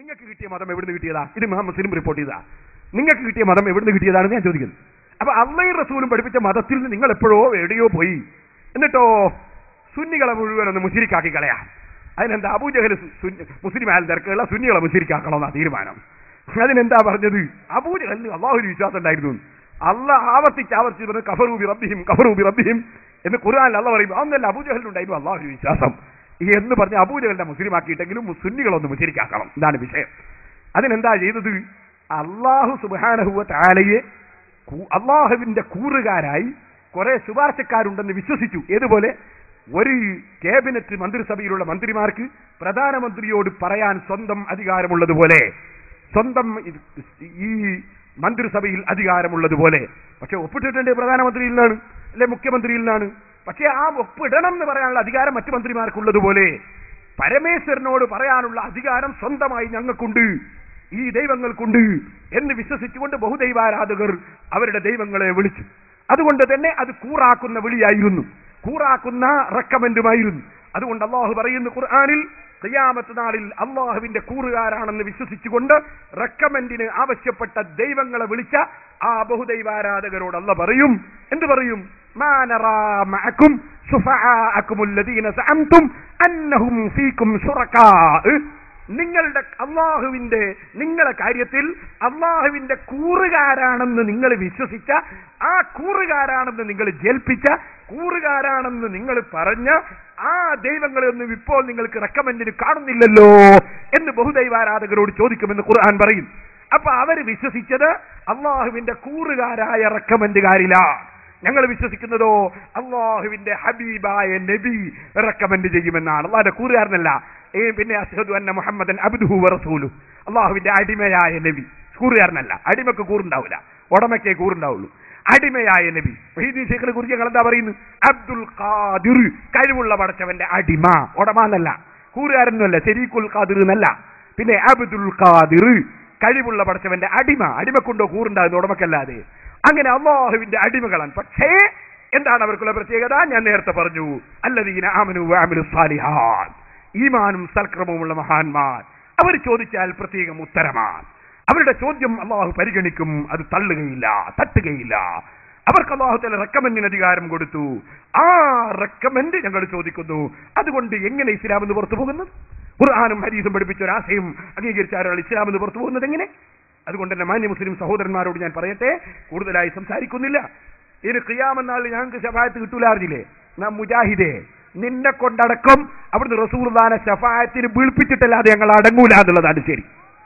നിങ്ങൾക്ക് കിട്ടിയ മതം എവിടുന്ന് കിട്ടിയതാ ഇത് മുഹമ്മദ് മുസ്ലിം റിപ്പോർട്ട് ചെയ്താ നിങ്ങൾക്ക് കിട്ടിയ മതം എവിടുന്ന് കിട്ടിയതാണെന്ന് ഞാൻ ചോദിക്കുന്നത് അപ്പൊ അള്ളയും റസൂലും പഠിപ്പിച്ച മതത്തിൽ നിന്ന് നിങ്ങൾ എപ്പോഴോ എവിടെയോ പോയി എന്നിട്ടോ സുന്നികളെ മുഴുവൻ ഒന്ന് മുസ്ലിക്കാക്കി കളയാം അതിനെന്താ അബൂജഹൽ മുസ്ലിം ആയാലും തിരക്കുള്ള സുന്നികളെ മുസ്ലിക്കാക്കണമെന്നാ തീരുമാനം അതിനെന്താ പറഞ്ഞത് അബൂജഹലിന് അള്ളാഹുവിന് വിശ്വാസം ഉണ്ടായിരുന്നു അല്ല ആവർത്തിച്ച് ആവർത്തിച്ച് പറഞ്ഞു കഫറൂബി റബ്ബിഹിം കഫറൂബി റബ്ബിഹിം എന്ന് ഖുർആനിൽ അല്ല പറയും അതൊന്നല്ല അബൂജഹലിനുണ്ടായിരുന്നു അള്ളാഹുവിന് വിശ്വാസം എന്ന് പറഞ്ഞ് അബൂജഹലിനെ മുസ്ലിം ആക്കിയിട്ടെങ്കിലും സുന്നികളൊന്ന് മുസ്ലിക്കാക്കണം ഇതാണ് വിഷയം അതിനെന്താ ചെയ്തത് അള്ളാഹു സുബാനഹുവ താലയെ അള്ളാഹുവിന്റെ കൂറുകാരായി കുറെ ശുപാർശക്കാരുണ്ടെന്ന് വിശ്വസിച്ചു ഏതുപോലെ ഒരു ക്യാബിനറ്റ് മന്ത്രിസഭയിലുള്ള മന്ത്രിമാർക്ക് പ്രധാനമന്ത്രിയോട് പറയാൻ സ്വന്തം അധികാരമുള്ളതുപോലെ സ്വന്തം ഇത് ഈ മന്ത്രിസഭയിൽ അധികാരമുള്ളതുപോലെ പക്ഷെ ഒപ്പിട്ടിട്ടുണ്ട് പ്രധാനമന്ത്രിയിൽ നിന്നാണ് അല്ലെ മുഖ്യമന്ത്രിയിൽ നിന്നാണ് പക്ഷെ ആ ഒപ്പിടണം എന്ന് പറയാനുള്ള അധികാരം മറ്റു മന്ത്രിമാർക്കുള്ളതുപോലെ പരമേശ്വരനോട് പറയാനുള്ള അധികാരം സ്വന്തമായി ഞങ്ങൾക്കുണ്ട് ഈ ദൈവങ്ങൾക്കുണ്ട് എന്ന് വിശ്വസിച്ചുകൊണ്ട് ബഹുദൈവാരാധകർ അവരുടെ ദൈവങ്ങളെ വിളിച്ചു അതുകൊണ്ട് തന്നെ അത് കൂറാക്കുന്ന വിളിയായിരുന്നു കൂറാക്കുന്ന റെക്കമെൻഡുമായിരുന്നു അതുകൊണ്ട് അള്ളാഹു പറയുന്നു ഖുർആാനിൽ ഖിയാമത്ത് നാളിൽ അള്ളാഹുവിന്റെ കൂറുകാരാണെന്ന് വിശ്വസിച്ചുകൊണ്ട് റെക്കമെൻഡിന് ആവശ്യപ്പെട്ട ദൈവങ്ങളെ വിളിച്ച ആ ബഹുദൈവാരാധകരോട് അല്ല പറയും എന്ത് പറയും ما نرى معكم شفعاءكم الذين زعمتم أنهم فيكم شركاء നിങ്ങളുടെ അള്ളാഹുവിന്റെ നിങ്ങളെ കാര്യത്തിൽ അള്ളാഹുവിന്റെ കൂറുകാരാണെന്ന് നിങ്ങൾ വിശ്വസിച്ച ആ കൂറുകാരാണെന്ന് നിങ്ങൾ ജൽപ്പിച്ച കൂറുകാരാണെന്ന് നിങ്ങൾ പറഞ്ഞ ആ ദൈവങ്ങളെയൊന്നും ഇപ്പോൾ നിങ്ങൾക്ക് റെക്കമെൻഡിന് കാണുന്നില്ലല്ലോ എന്ന് ബഹുദൈവാരാധകരോട് ചോദിക്കുമെന്ന് ഖുർആൻ പറയും അപ്പൊ അവര് വിശ്വസിച്ചത് അള്ളാഹുവിന്റെ കൂറുകാരായ റെക്കമെൻഡുകാരിലാണ് ഞങ്ങൾ വിശ്വസിക്കുന്നതോ അള്ളാഹുവിന്റെ ഹബീബായ നബി റെക്കമെൻഡ് ചെയ്യുമെന്നാണ് അള്ളാഹിന്റെ കൂറുകാരനല്ല ഏ പിന്നെ അസ്ഹദു അന്ന മുഹമ്മദൻ അബ്ദുഹു വറസൂലു അള്ളാഹുവിന്റെ അടിമയായ നബി കൂറുകാരനല്ല അടിമക്ക് കൂറുണ്ടാവില്ല ഉടമയ്ക്കേ കൂറുണ്ടാവുള്ളൂ അടിമയായ നബി വഹീദീൻ ശേഖറെ കുറിച്ച് ഞങ്ങൾ എന്താ പറയുന്നത് അബ്ദുൽ ഖാദിർ കഴിവുള്ള പടച്ചവന്റെ അടിമ ഉടമ എന്നല്ല കൂറുകാരനല്ല ശരീഖുൽ ഖാദിർ എന്നല്ല പിന്നെ അബ്ദുൽ ഖാദിർ കഴിവുള്ള പടച്ചവന്റെ അടിമ അടിമക്കുണ്ടോ കൂറുണ്ടാകുന്ന ഉടമക്കല്ലാതെ അങ്ങനെ അള്ളാഹുവിന്റെ അടിമകളാണ് പക്ഷേ എന്താണ് അവർക്കുള്ള പ്രത്യേകത ഞാൻ നേരത്തെ പറഞ്ഞു അല്ലദീന ആമനു വഅമിലു സാലിഹാൻ ഈമാനും സൽക്രമവുമുള്ള മഹാന്മാർ അവർ ചോദിച്ചാൽ പ്രത്യേകം ഉത്തരമാണ് അവരുടെ ചോദ്യം അള്ളാഹു പരിഗണിക്കും അത് തള്ളുകയില്ല തട്ടുകയില്ല അവർക്ക് അള്ളാഹുത്തല റെക്കമെൻഡിന് അധികാരം കൊടുത്തു ആ റെക്കമെൻഡ് ഞങ്ങൾ ചോദിക്കുന്നു അതുകൊണ്ട് എങ്ങനെ ഇസ്ലാം എന്ന് പുറത്തു പോകുന്നത് ഖുർആാനും ഹരീസും പഠിപ്പിച്ച ഒരു ആശയം അംഗീകരിച്ച ഒരാൾ ഇസ്ലാം എന്ന് പുറത്തു പോകുന്നത് എങ്ങനെ അതുകൊണ്ട് തന്നെ മാന്യ മുസ്ലിം സഹോദരന്മാരോട് ഞാൻ പറയട്ടെ കൂടുതലായി സംസാരിക്കുന്നില്ല ഇനി ഖിയാമെന്നാൾ ഞങ്ങൾക്ക് ശഫായത്ത് കിട്ടൂലാറിഞ്ഞില്ലേ നാം മുജാഹിദേ നിന്നെ കൊണ്ടടക്കം അവിടുന്ന് റസൂർദാന ശഫായത്തിന് വീൾപ്പിച്ചിട്ടല്ലാതെ ഞങ്ങൾ അടങ്ങൂല എന്നുള്ളതാണ് ശരി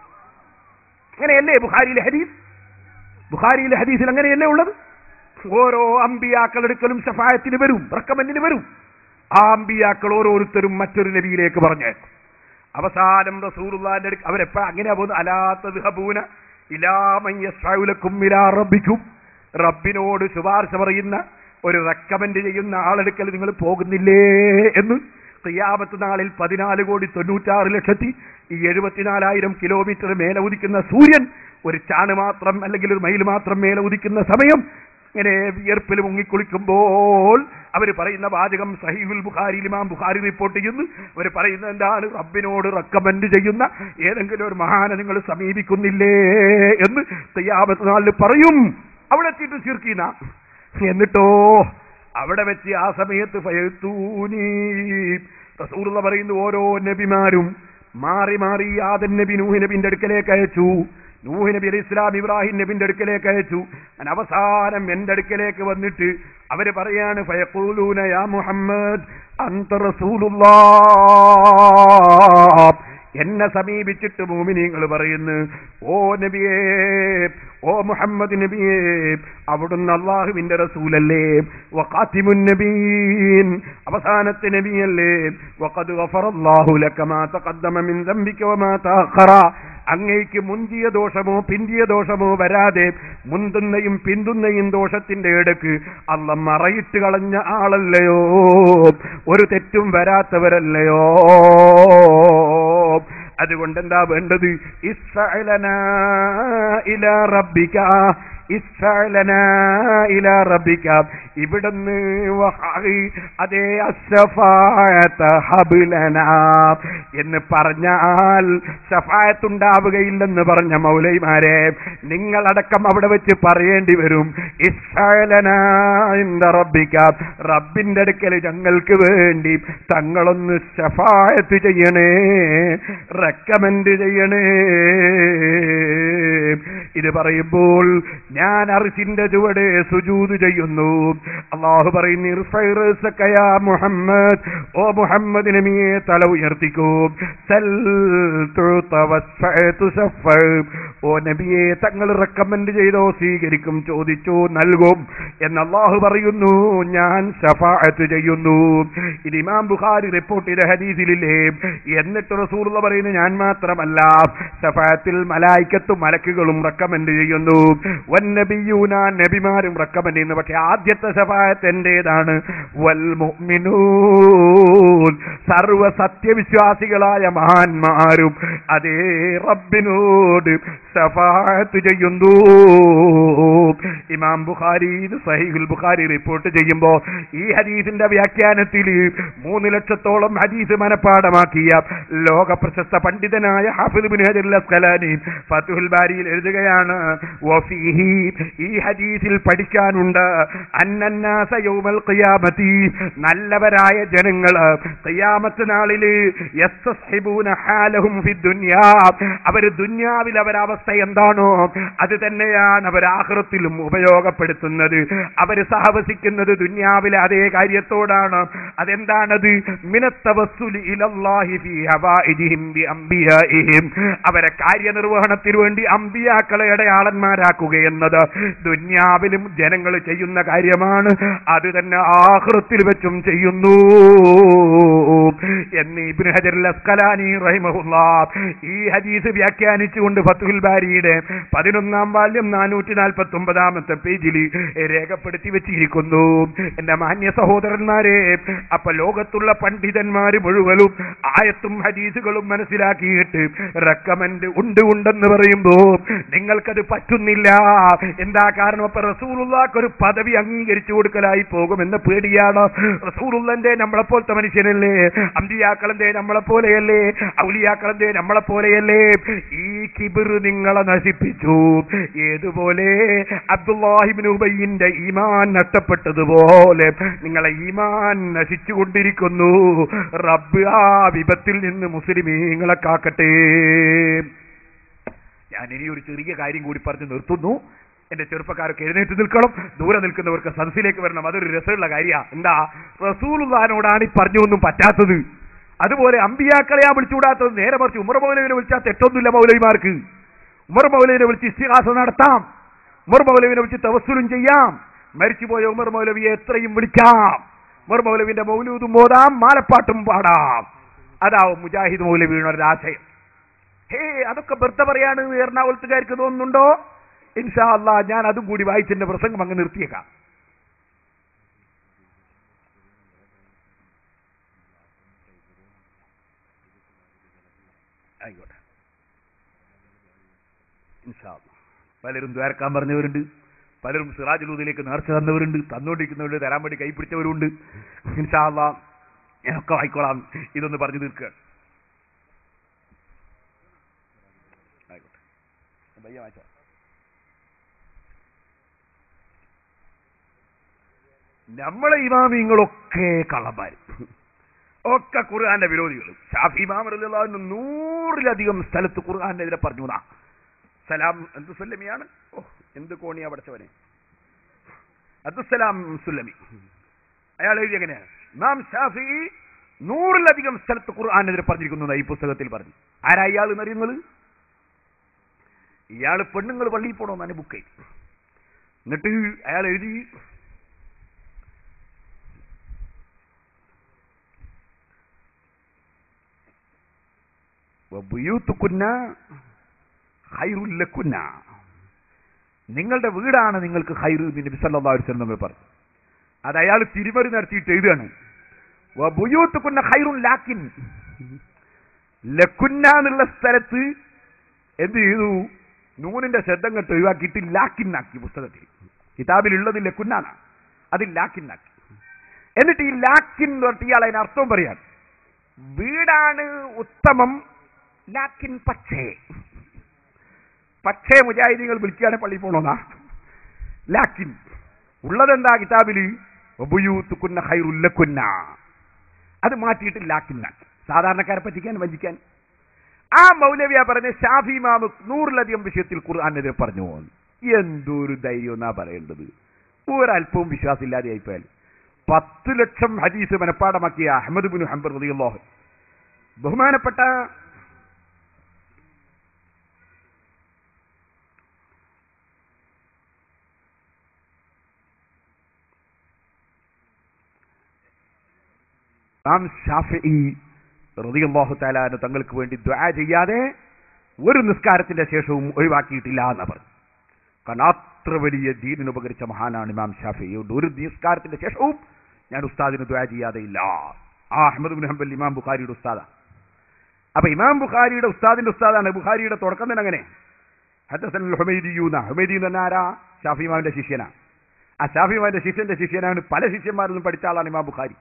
അങ്ങനെയല്ലേ ബുഖാരിയിലെ ഹദീസ് ബുഖാരിയിലെ ഹദീസിൽ അങ്ങനെയല്ലേ ഉള്ളത് ഓരോ അമ്പിയാക്കളെടുക്കലും ശഫായത്തിന് വരും റക്കമെന്റിന് വരും ആ അമ്പിയാക്കൾ ഓരോരുത്തരും മറ്റൊരു നബിയിലേക്ക് പറഞ്ഞേക്കും അവസാനം റസൂലുള്ളാന്റെ അടുക്ക അവരെപ്പോഴാ അങ്ങനെയാ പോകുന്നത് അലാത്ത ഹബൂന ഇലാമയ്യക്കും ഇലാ റബ്ബിക്കും റബ്ബിനോട് ശുപാർശ പറയുന്ന ഒരു റെക്കമെൻഡ് ചെയ്യുന്ന ആളെടുക്കൽ നിങ്ങൾ പോകുന്നില്ലേ എന്ന് ഖിയാമത്ത് നാളിൽ പതിനാല് കോടി തൊണ്ണൂറ്റാറ് ലക്ഷത്തി ഈ എഴുപത്തിനാലായിരം കിലോമീറ്റർ മേലെ ഉദിക്കുന്ന സൂര്യൻ ഒരു ചാണ് മാത്രം അല്ലെങ്കിൽ ഒരു മൈൽ മാത്രം മേലെ ഉദിക്കുന്ന സമയം ഇങ്ങനെ വിയർപ്പിൽ മുങ്ങിക്കുളിക്കുമ്പോൾ അവർ പറയുന്ന വാചകം സഹീഹുൽ ബുഖാരി ഇമാം ബുഖാരി റിപ്പോർട്ട് ചെയ്യുന്നു അവർ പറയുന്നത് എന്താണ് റബ്ബിനോട് റെക്കമെൻഡ് ചെയ്യുന്ന ഏതെങ്കിലും ഒരു മഹാനെ നിങ്ങൾ സമീപിക്കുന്നില്ലേ എന്ന് തയ്യാമത്ത് നാളിൽ പറയും അവിടെ എത്തിയിട്ട് ചീർക്കീന എന്നിട്ടോ അവിടെ വെച്ച് ആ സമയത്ത് ഫയത്തൂനി റസൂറുള്ള പറയുന്നു ഓരോ നബിമാരും മാറി മാറി ആദൻ നബി നൂഹ് നബിന്റെ അടുക്കലേക്ക് അയച്ചു നൂഹ് നബി അലൈഹി ഇസ്ലാം ഇബ്രാഹിം നബിന്റെ അടുക്കലേക്ക് അയച്ചു ഞാൻ അവസാനം എന്റെ അടുക്കലേക്ക് വന്നിട്ട് അവര് പറയാണ് ഫയഖൂലൂന യാ മുഹമ്മദ് അന്ത റസൂലുള്ളാഹ് എന്നെ സമീപിച്ചിട്ട് മോമിനിങ്ങൾ പറയുന്നു ഓ നബിയേ ഓ മുഹമ്മദ് നബിയേ അവിടുന്ന് അള്ളാഹുവിന്റെ റസൂലല്ലേ വഖാത്തിമുൻ നബീൻ അവസാനത്തെ നബിയല്ലേ വഖദ് ഗഫറല്ലാഹു ലക മാ തഖദ്ദമ മിൻ ദംബിക വമാ തഅഖറ അങ്ങേക്ക് മുന്തിയ ദോഷമോ പിന്തിയ ദോഷമോ വരാതെ മുന്തുന്നയും പിന്തുന്നയും ദോഷത്തിന്റെ ഇടക്ക് അല്ല മറയിട്ട് കളഞ്ഞ ആളല്ലയോ ഒരു തെറ്റും വരാത്തവരല്ലയോ അതുകൊണ്ട് എന്താ വേണ്ടത് ഇസ്സഅലനാ ഇലാ റബ്ബിക ഇസ്ഫഅലനാ ഇലാ റബ്ബിക ഇവിടുന്ന് വഹി അതേ അസ്സഫാഅത ഹബ്ലനാ എന്ന് പറഞ്ഞാൽ ഷഫായത്ത് ഉണ്ടാവുകയില്ലെന്ന് പറഞ്ഞ മൗലൈമാരെ നിങ്ങളടക്കം അവിടെ വെച്ച് പറയേണ്ടി വരും ഇസ്ഫഅലനാ ഇൻദ റബ്ബിക റബ്ബിന്റെ അടുക്കൽ ഞങ്ങൾക്ക് വേണ്ടി തങ്ങളൊന്ന് ഷഫായത്ത് ചെയ്യണേ റെക്കമെൻഡ് ചെയ്യണേ ഇത് പറയുമ്പോൾ ഞാൻ അറിസിന്റെ ചുവടെ സുജൂത് ചെയ്യുന്നു അള്ളാഹു പറയുന്നു "ഇർഫഇ റഅസക യാ മുഹമ്മദ് ഓ മുഹമ്മദ് നബിയെ തല ഉയർത്തിക്കൂ സൽ തുഅത വസ്ഫഅ തുസഫ ഓ നബിയെ തങ്ങൾ റെക്കമെൻഡ് ചെയ്തോ സ്വീകരിക്കും ചോദിച്ചു നൽകും എന്ന് അള്ളാഹു പറയുന്നു ഞാൻ ഷഫാഅത്ത് ചെയ്യുന്നു ഇത് ഇമാം ബുഖാരി റിപ്പോർട്ട് ചെയ്ത ഹദീസിലില്ലേ എന്നിട്ട് റസൂൽ പറയുന്നു ഞാൻ മാത്രമല്ല ഷഫാഅത്തിൽ മലായിക്കത്തും മലക്കുകളും റെക്കമെൻഡ് ചെയ്യുന്നു വന്നബിയൂന നബിമാരും റെക്കമെൻഡ് ചെയ്യുന്നു പക്ഷെ ആദ്യത്തെ ഷഫാഅത്ത് എന്റേതാണ് വൽ മുഅ്മിനൂൻ സർവ സത്യവിശ്വാസികളായ മഹാന്മാരും അതേ റബ്ബിനോട് ഷഫാഅത്ത് ചെയ്യുന്നു ഇമാം ബുഖാരി ഇത് സഹീഹുൽ ബുഖാരി റിപ്പോർട്ട് ചെയ്യുമ്പോൾ ഈ ഹദീസിന്റെ വ്യാഖ്യാനത്തിൽ മൂന്ന് ലക്ഷത്തോളം ഹദീസ് മനഃപ്പാടമാക്കിയ ലോക പ്രശസ്ത പണ്ഡിതനായ ഹാഫിദ് ബിൻ ഹജറുൽ അസ്കലാനി ഫതുഹുൽ ബാരിയിൽ എഴുതുകയാണ് വഫീഹി ഈ ഹദീസിൽ പഠിക്കാനുണ്ട് അന്നന്നാസ യൗമൽ ഖിയാമത്തി നല്ലവരായ ജനങ്ങൾ ഖിയാമത്ത് നാളില് യസ്തസ്ഹിബൂന ഹാലഹും ഫി ദുനിയാ അവർ ദുനിയാവിൽ അവരവസ്ഥ എന്താണോ അത് തന്നെയാണ് അവർ ആഹ്റത്തിലും ഉപയോഗപ്പെടുത്തുന്നത് അവർ സഹവസിക്കുന്നത് ദുനിയാവിലെ അതേ കാര്യത്തോടാണ് അതെന്താണത് മിനത്തവസ്സുലി ഇലല്ലാഹി ഫീ ഹവായിജിഹിം ബി അംബിയാഇഹിം അവരെ കാര്യനിർവഹണത്തിന് വേണ്ടി അമ്പിയാക്കളെ അടയാളന്മാരാക്കുക എന്നത് ദുന്യാവിലും ജനങ്ങൾ ചെയ്യുന്ന കാര്യമാണ് അത് തന്നെ ആഹൃത്തിൽ വെച്ചും ചെയ്യുന്നു എന്ന് ഇബ്നു ഹജറുൽ അസ്കലാനി റഹിമഹുല്ല ഈ ഹദീസ് വ്യാഖ്യാനിച്ചുകൊണ്ട് ഫത്തുൽ ബാരിയുടെ പതിനൊന്നാം വാല്യം നാനൂറ്റി നാൽപ്പത്തി ഒമ്പതാമത്തെ പേജിൽ രേഖപ്പെടുത്തി വെച്ചിരിക്കുന്നു എന്റെ മാന്യ സഹോദരന്മാരെ അപ്പൊ ലോകത്തുള്ള പണ്ഡിതന്മാര് മുഴുവനും ആയത്തും ഹദീസുകളും മനസ്സിലാക്കിയിട്ട് റെക്കമെൻഡ് ഉണ്ട് ഉണ്ടെന്ന് പറയുമ്പോ നിങ്ങൾക്കത് പറ്റുന്നില്ല എന്താ കാരണം അപ്പൊ റസൂലുള്ളാക്ക് ഒരു പദവി അംഗീകരിച്ചു കൊടുക്കലായി പോകുമെന്ന പേടിയാണ് റസൂലുള്ളന്റെ നമ്മളെ പോലത്തെ മനുഷ്യനല്ലേ അമ്പിയാക്കളെന്തേ നമ്മളെ പോലെയല്ലേ ഔലിയാക്കളെന്തേ നമ്മളെ പോലെയല്ലേ ഈ കിബിർ നിങ്ങളെ നശിപ്പിച്ചു ഏതുപോലെ അബ്ദുല്ലാഹിബിൻ ഉബൈന്റെ ഈമാൻ നഷ്ടപ്പെട്ടതുപോലെ നിങ്ങളെ ഈമാൻ നശിച്ചുകൊണ്ടിരിക്കുന്നു റബ്ബ് ആ വിപത്തിൽ നിന്ന് മുസ്ലിമീങ്ങളെ കാക്കട്ടെ ഞാൻ ഇനി ഒരു ചെറിയ കാര്യം കൂടി പറഞ്ഞ് നിർത്തുന്നു എന്റെ ചെറുപ്പക്കാരൊക്കെ എഴുന്നേറ്റ് നിൽക്കണം ദൂരെ നിൽക്കുന്നവർക്ക് സദസ്സിലേക്ക് വരണം അതൊരു രസമുള്ള കാര്യമാണ് എന്താ റസൂലുള്ളാനോടാണ് ഈ പറഞ്ഞൊന്നും പറ്റാത്തത് അതുപോലെ അമ്പിയാക്കളെയാ വിളിച്ചുകൂടാത്തത് നേരെ മറിച്ച് ഉമർ മൗലവിനെ വിളിച്ചാൽ തെറ്റൊന്നുമില്ല മൗലവിമാർക്ക് ഉമർ മൗലവിനെ വിളിച്ച് ഇസ്തിഹാസം നടത്താം ഉമർ മൗലവിനെ വിളിച്ച് തവസ്സുലും ചെയ്യാം മരിച്ചുപോയ ഉമർ മൗലവിയെ എത്രയും വിളിക്കാം ഉമർ മൗലവിന്റെ മൗലൂദും ഓതാം മാലപ്പാട്ടും പാടാം അതാവും മുജാഹിദ് മൗലവിയുടെ ഒരു ആശയം ഹേ അതൊക്കെ വെറുതെ പറയാണ് എറണാകുളത്തുകാർക്ക് തോന്നുന്നുണ്ടോ ഇൻഷാ അല്ലാ ഞാൻ അതും കൂടി വായിച്ചെന്റെ പ്രസംഗം അങ്ങ് നിർത്തിയേക്കാം ആയിക്കോട്ടെ ഇൻഷാ അല്ലാ. പലരും ദ്വാരക്കാൻ പറഞ്ഞവരുണ്ട് പലരും സിറാജുലൂദിലേക്ക് നേർച്ച തന്നവരുണ്ട് തന്നുകൊണ്ടിരിക്കുന്നവരുണ്ട് തരാൻ വേണ്ടി കൈ പിടിച്ചവരുണ്ട് ഇൻഷാ അല്ലാ ഞാനൊക്കെ വായിക്കോളാം ഇതൊന്ന് പറഞ്ഞു തീർക്കുക ആയിക്കോട്ടെ ഭയ്യ വായിച്ചോ നമ്മളെ ഇമാമിങ്ങളൊക്കെ കള്ളന്മാർ ഒക്കെ ഖുർആന്റെ വിരോധികൾ ഷാഫി ഇമാം റളിയല്ലാഹു അൻഹു നൂറിലധികം സ്ഥലത്ത് ഖുർആനെതിരെ പറഞ്ഞു എന്നാ സലാം എന്ത് സുല്ലമിയാണ് ഓ എന്ത് കോണിയാ പഠിച്ചവനെ അബ്ദുസലാം സുല്ലമി അയാൾ എഴുതി എങ്ങനെയാണ് ഇമാം ഷാഫി നൂറിലധികം സ്ഥലത്ത് ഖുർആനെതിരെ പറഞ്ഞിരിക്കുന്നു ഈ പുസ്തകത്തിൽ പറഞ്ഞു ആരാ ഇയാൾ എന്നറിയുന്നത് ഇയാൾ പെണ്ണുങ്ങൾ പള്ളിയിൽ പോകണമെന്നാണ് ബുക്ക് എന്നിട്ട് അയാൾ എഴുതി വബുയൂത്തുക്കുന്ന ഹൈറുല്ലക്കുന്ന നിങ്ങളുടെ വീടാണ് നിങ്ങൾക്ക് ഹൈറു നബി സല്ലല്ലാഹു അലൈഹി വസല്ലം നമ്മൾ പറഞ്ഞു അത് അയാൾ തിരുമറി നടത്തിയിട്ട് എഴുതുകയാണ് വബുയൂത്തുക്കുന്ന ഹൈറുൻ ലാക്കിൻ ലക്കുന്ന എന്നുള്ള സ്ഥലത്ത് എന്ത് ചെയ്തു നൂനിന്റെ ശബ്ദം കെട്ട് ഒഴിവാക്കിയിട്ട് ലാക്കിന്നാക്കി പുസ്തകത്തിൽ കിതാബിലുള്ളത് ലക്കുന്നാണ് അത് ലാക്കിന്നാക്കി എന്നിട്ട് ഈ ലാക്കിൻ എന്ന് പറഞ്ഞിട്ട് ഇയാൾ അതിന് അർത്ഥവും പറയാൻ വീടാണ് ഉത്തമം ലാക്കിൻ പക്ഷേ പക്ഷേ മുജാഹിദികൾ വിളിക്കുകയാണെങ്കിൽ പള്ളി പോണോന്നാ ലാക്കിൻ ഉള്ളതെന്താ കിതാബില് ഒബുയൂത്തുക്കുന്ന ഹൈറുല്ലക്കുന്ന അത് മാറ്റിയിട്ട് ലാക്കിന്നാക്കി സാധാരണക്കാരെ പറ്റിക്കാൻ വഞ്ചിക്കാൻ ആ മൗലവിയ പറഞ്ഞ ഷാഫി മാമ് നൂറിലധികം വിഷയത്തിൽ ഖുർആാനെതിരെ പറഞ്ഞു എന്തൊരു ധൈര്യം എന്നാ പറയേണ്ടത് ഒരല്പവും വിശ്വാസമില്ലാതെ ആയിപ്പോയാൽ പത്ത് ലക്ഷം ഹദീസ് മനഃപ്പാടമാക്കിയ അഹമ്മദ് ബിൻ ഹംബർ റളിയല്ലാഹു ബഹുമാനപ്പെട്ട ഇമാം ഷാഫിഈ റളിയല്ലാഹു തആല തങ്ങൾക്ക് വേണ്ടി ദുആ ചെയ്യാതെ ഒരു നിസ്കാരത്തിന്റെ ശേഷവും ഒഴിവാക്കിയിട്ടില്ല എന്ന് പറഞ്ഞു കാരണം അത്ര വലിയ ദീനിന് ഉപകരിച്ച മഹാനാണ് ഇമാം ഷാഫി ഒരു നിസ്കാരത്തിന്റെ ശേഷവും ഞാൻ ഉസ്താദിന് ദുആ ചെയ്യാതെ ഇല്ല ആ അഹമ്മദ് ബിൻ ഹംബൽ ഇമാം ബുഖാരിയുടെ ഉസ്താദാ അപ്പൊ ഇമാം ബുഖാരിയുടെ ഉസ്താദിന്റെ ഉസ്താദാണ് ബുഖാരിയുടെ തുടക്കം തന്നെ അങ്ങനെ ഹദസൻ ഹുമൈദിയൂന ഹുമൈദി എന്ന് പറഞ്ഞാൽ ആരാ ഷാഫി ഇമാമിന്റെ ശിഷ്യനാ ആ ഷാഫി ഇമാമിന്റെ ശിഷ്യന്റെ ശിഷ്യനാണ് പല ശിഷ്യന്മാരിലും പഠിച്ച ആളാണ് ഇമാം ബുഖാരി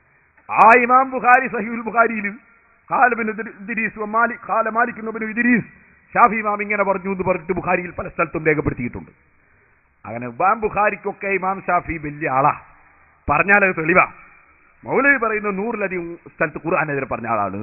ആ ഇമാം ബുഖാരി സഹീൽ ബുഖാരിയിൽ ഖാലബിൻ ഇദ്രീസ് മാലിക് ഖാല മാലിക് ബിൻ ഇദ്രീസ് ഷാഫി ഇമാം ഇങ്ങനെ പറഞ്ഞു എന്ന് പറഞ്ഞിട്ട് ബുഖാരിയിൽ പല സ്ഥലത്തും രേഖപ്പെടുത്തിയിട്ടുണ്ട് അങ്ങനെ ഇമാം ബുഖാരിക്കൊക്കെ ഇമാം ഷാഫി വലിയ ആളാ പറഞ്ഞാൽ അത് തെളിവാ മൗലവി പറയുന്ന നൂറിലധികം സ്ഥലത്ത് ഖുർആാനെതിരെ പറഞ്ഞ ആളാണ്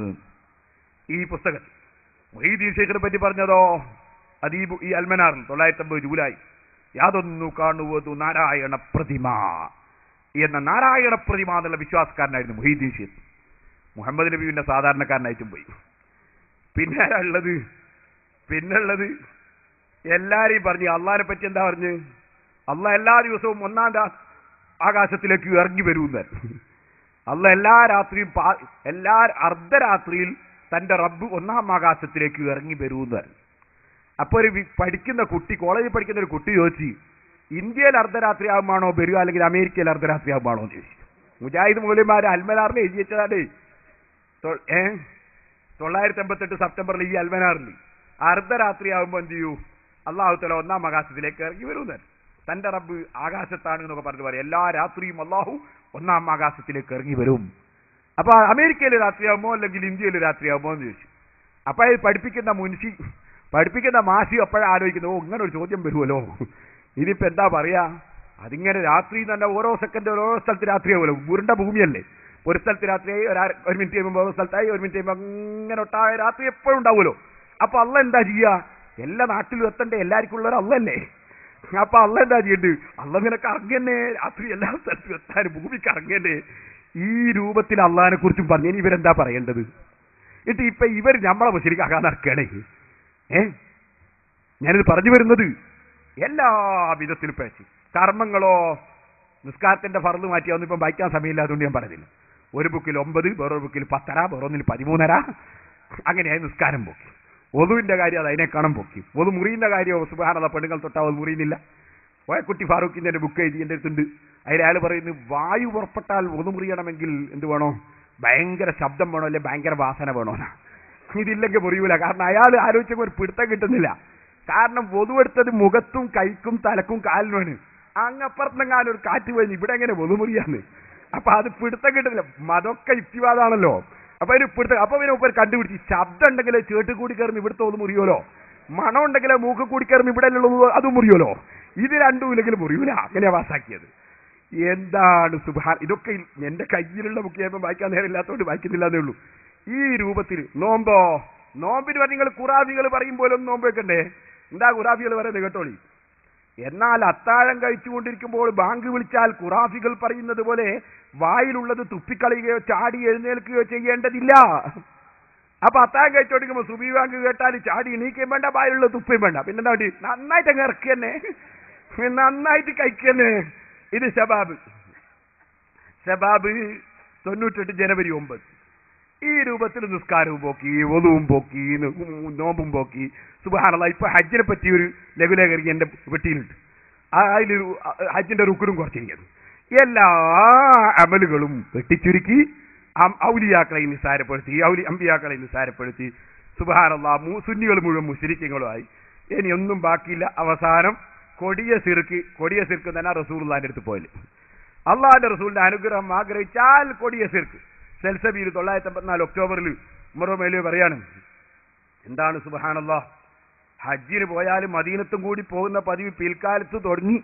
ഈ പുസ്തകത്തിൽ മൊഹീദീൻ ഷെയ്ഖിനെ പറ്റി പറഞ്ഞതോ അദീബ് ഈ അൽമനാറിൽ തൊള്ളായിരത്തി അമ്പത് ജൂലൈ യാതൊന്നു കാണുവതു നാരായണ പ്രതിമ എന്ന നാരായണ പ്രതിമ എന്നുള്ള വിശ്വാസക്കാരനായിരുന്നു മൊഹീദ്ദീൻ ഷെയ്ഖ് മുഹമ്മദ് നബി പിന്നെ സാധാരണക്കാരനായിട്ടും പോയി പിന്നെ ആരാ ഉള്ളത് പിന്നുള്ളത് എല്ലാരെയും പറഞ്ഞു അള്ളാഹിനെ പറ്റി എന്താ പറഞ്ഞ് അള്ളാഹ് എല്ലാ ദിവസവും ഒന്നാം രാ ആകാശത്തിലേക്ക് ഇറങ്ങി വരുമെന്ന് അള്ള എല്ലാ രാത്രിയും പാ- എല്ലാ അർദ്ധരാത്രിയിൽ തന്റെ റബ്ബ് ഒന്നാം ആകാശത്തിലേക്ക് ഇറങ്ങി വരുമെന്ന് പറഞ്ഞു അപ്പൊ ഒരു വി- പഠിക്കുന്ന കുട്ടി കോളേജിൽ പഠിക്കുന്ന ഒരു കുട്ടി ചോദിച്ചു ഇന്ത്യയിൽ അർദ്ധരാത്രി ആകുമ്പോഴാണോ വരിക അല്ലെങ്കിൽ അമേരിക്കയിൽ അർദ്ധരാത്രി ആകുമ്പോഴാണോ എന്ന് ചോദിച്ചു മുജാഹിദ് മൂല്യന്മാർ അൽമനാറിൽ എഴുതി വെച്ചതാണ്ടേ തൊ- ഏ തൊള്ളായിരത്തി എൺപത്തെട്ട് സെപ്റ്റംബറിൽ ഈ അൽമനാറിൽ അർദ്ധരാത്രി ആകുമ്പോൾ എന്ത് ചെയ്യൂ അള്ളാഹുത്തല ഒന്നാം ആകാശത്തിലേക്ക് ഇറങ്ങി വരുമെന്ന് തന്റെ റബ്ബ് ആകാശത്താണ് എന്നൊക്കെ പറഞ്ഞു പറയും എല്ലാ രാത്രിയും അള്ളാഹു ഒന്നാം ആകാശത്തിലേക്ക് ഇറങ്ങി വരും അപ്പൊ അമേരിക്കയിൽ രാത്രിയാകുമോ അല്ലെങ്കിൽ ഇന്ത്യയിൽ രാത്രിയാകുമോ എന്ന് ചോദിച്ചു അപ്പൊ ഇത് പഠിപ്പിക്കുന്ന മുൻഷി പഠിപ്പിക്കുന്ന മാഷി അപ്പോഴാണ് ആലോചിക്കുന്നത് ഓ ഇങ്ങനെ ഒരു ചോദ്യം വരുമല്ലോ ഇതിപ്പോ എന്താ പറയാ അതിങ്ങനെ രാത്രി തന്നെ ഓരോ സെക്കൻഡ് ഓരോ സ്ഥലത്ത് രാത്രിയാവുമല്ലോ ഉരുണ്ട ഭൂമിയല്ലേ ഒരു സ്ഥലത്ത് രാത്രിയായി ഒരു അര- ഒരു മിനിറ്റ് കഴിയുമ്പോൾ ഓരോ സ്ഥലത്തായി ഒരു മിനിറ്റ് കഴിയുമ്പോൾ അങ്ങനെ ഒട്ടായ രാത്രി എപ്പോഴും ഉണ്ടാവുമല്ലോ അപ്പൊ അള്ള എന്താ ചെയ്യാ എല്ലാ നാട്ടിലും എത്തണ്ടേ എല്ലാവർക്കും ഉള്ളവർ അല്ലല്ലേ അപ്പൊ അള്ള എന്താ ചെയ്യണ്ട് അള്ള നിനക്ക് ഇറങ്ങന്നെ രാത്രി എല്ലാ സ്ഥലത്തും എത്താൻ ഭൂമിക്ക് ഇറങ്ങന്നെ ഈ രൂപത്തിൽ അള്ളഹാനെ കുറിച്ചും പറഞ്ഞു ഇനി ഇവരെന്താ പറയേണ്ടത് എന്നിട്ട് ഇപ്പൊ ഇവർ നമ്മളെ മുശരിക്കാക്കാൻ നടക്കണേ ഏ ഞാനിത് പറഞ്ഞു വരുന്നത് എല്ലാ വിധത്തിലും പേച്ച് കർമ്മങ്ങളോ നിസ്കാരത്തിന്റെ ഫറന്ന് മാറ്റിയൊന്നും ഇപ്പം വായിക്കാൻ സമയമില്ലാത്തതുകൊണ്ട് ഞാൻ പറഞ്ഞില്ല ഒരു ബുക്കിൽ ഒമ്പത് വേറൊരു ബുക്കിൽ പത്തര വേറൊന്നിൽ പതിമൂന്നര അങ്ങനെയായി നിസ്കാരം പോക്കി ഒതുവിന്റെ കാര്യം അത് അതിനേക്കാളും പൊക്കി ഒതു മുറിയുന്ന കാര്യം സുബാനത പെണ്ണുങ്ങൾ തൊട്ടാ അത് മുറിയുന്നില്ല ഓയക്കുട്ടി ഫാറൂഖിന്റെ ഒരു ബുക്ക് എഴുതി എന്റെ അടുത്തുണ്ട് അതിൽ അയാൾ പറയുന്നു വായു പുറപ്പെട്ടാൽ ഒതു മുറിയണമെങ്കിൽ എന്ത് വേണോ ഭയങ്കര ശബ്ദം വേണോ അല്ലെ ഭയങ്കര വാസന വേണോ ഇതില്ലെങ്കിൽ മുറിയൂല കാരണം അയാൾ ആലോചിച്ചപ്പോൾ ഒരു പിടുത്തം കിട്ടുന്നില്ല കാരണം വധുവെടുത്തത് മുഖത്തും കൈക്കും തലക്കും കാലിനുമാണ് അങ്ങപ്പുറത്തെങ്ങാനും ഒരു കാറ്റ് പോയി ഇവിടെ എങ്ങനെ വധുമുറിയാന്ന് അപ്പൊ അത് പിടുത്തം കിട്ടുന്നില്ല മതൊക്കെ യുക്തിവാദാണല്ലോ അപ്പൊ അതിന് പിടുത്തം അപ്പൊ പിന്നെ ഉപ്പർ കണ്ടുപിടിച്ച് ശബ്ദം ഉണ്ടെങ്കിൽ ചേട്ട് കൂടി കയറുന്ന ഇവിടുത്തെ ഒന്ന് മുറിയോലോ മണം ഉണ്ടെങ്കിൽ മൂക്ക് കൂടി കയറുന്ന ഇവിടെ ഉള്ളത് അതും മുറിയോലോ ഇത് രണ്ടും ഇല്ലെങ്കിൽ മുറിയൂല അങ്ങനെയാ പാസ്സാക്കിയത് എന്താണ് സുഭാൻ ഇതൊക്കെ എന്റെ കയ്യിലുള്ള ബുക്ക് ചെയ്യുമ്പോൾ വായിക്കാൻ നേരമില്ലാത്തതുകൊണ്ട് വായിക്കുന്നില്ല എന്നേ ഉള്ളൂ ഈ രൂപത്തിൽ നോമ്പോ നോമ്പിന് പറഞ്ഞ നിങ്ങൾ കുറാബികൾ പറയും പോലെ ഒന്ന് നോമ്പ് വെക്കണ്ടേ എന്താ കുറാബികൾ പറയുന്നത് കേട്ടോളി എന്നാൽ അത്താഴം കഴിച്ചുകൊണ്ടിരിക്കുമ്പോൾ ബാങ്ക് വിളിച്ചാൽ ഖുറാഫികൾ പറയുന്നത് പോലെ വായിലുള്ളത് തുപ്പിക്കളയുകയോ ചാടി എഴുന്നേൽക്കുകയോ ചെയ്യേണ്ടതില്ല അപ്പൊ അത്താഴം കഴിച്ചോണ്ടിരിക്കുമ്പോൾ സുബി ബാങ്ക് കേട്ടാൽ ചാടി എണീക്കുകയും വേണ്ട വായിലുള്ള തുപ്പയും വേണ്ട പിന്നെന്താ വേണ്ടി നന്നായിട്ട് അങ്ങ് ഇറക്കി തന്നെ നന്നായിട്ട് കഴിക്കന്നെ ഇത് ഷബാബ് ഷബാബ് തൊണ്ണൂറ്റെട്ട് ജനുവരി ഒമ്പത് ഈ രൂപത്തിൽ നിസ്കാരവും പോക്കി ഒതുവും പോക്കി ന- നോമ്പും പോക്കി സുബാനുള്ള ഇപ്പൊ ഹജ്ജിനെ പറ്റി ഒരു ലഘുലേഖരി എന്റെ വെട്ടിയിലുണ്ട് ആ- അതിലൊരു അ- ഹജ്ജിന്റെ റുക്കനും കുറച്ചിരിക്കുന്നു എല്ലാ അമലുകളും വെട്ടിച്ചുരുക്കി അം- ഔലിയാക്കളെ നിസ്സാരപ്പെടുത്തി ഔലി അമ്പിയാക്കളെ നിസ്സാരപ്പെടുത്തി സുബാനുള്ള സുന്നികൾ മുഴുവൻ മുസ്ലിക്കുകളുമായി ഇനി ഒന്നും ബാക്കിയില്ല അവസാനം കൊടിയ സിർക്ക് കൊടിയ സിർക്ക് തന്നെ റസൂൽന്റെ അടുത്ത് പോയില്ല അള്ളാഹിന്റെ റസൂലിന്റെ അനുഗ്രഹം ആഗ്രഹിച്ചാൽ കൊടിയ സിർക്ക് സെൽസബിയിൽ തൊള്ളായിരത്തി അമ്പത്തിനാല് ഒക്ടോബറിൽ ഉമറോ മേലിയോ പറയാണ് എന്താണ് സുബഹാനല്ലാ ഹജ്ജിന് പോയാലും മദീനത്തും കൂടി പോകുന്ന പതിവ് പിൽക്കാലത്ത് തുടങ്ങി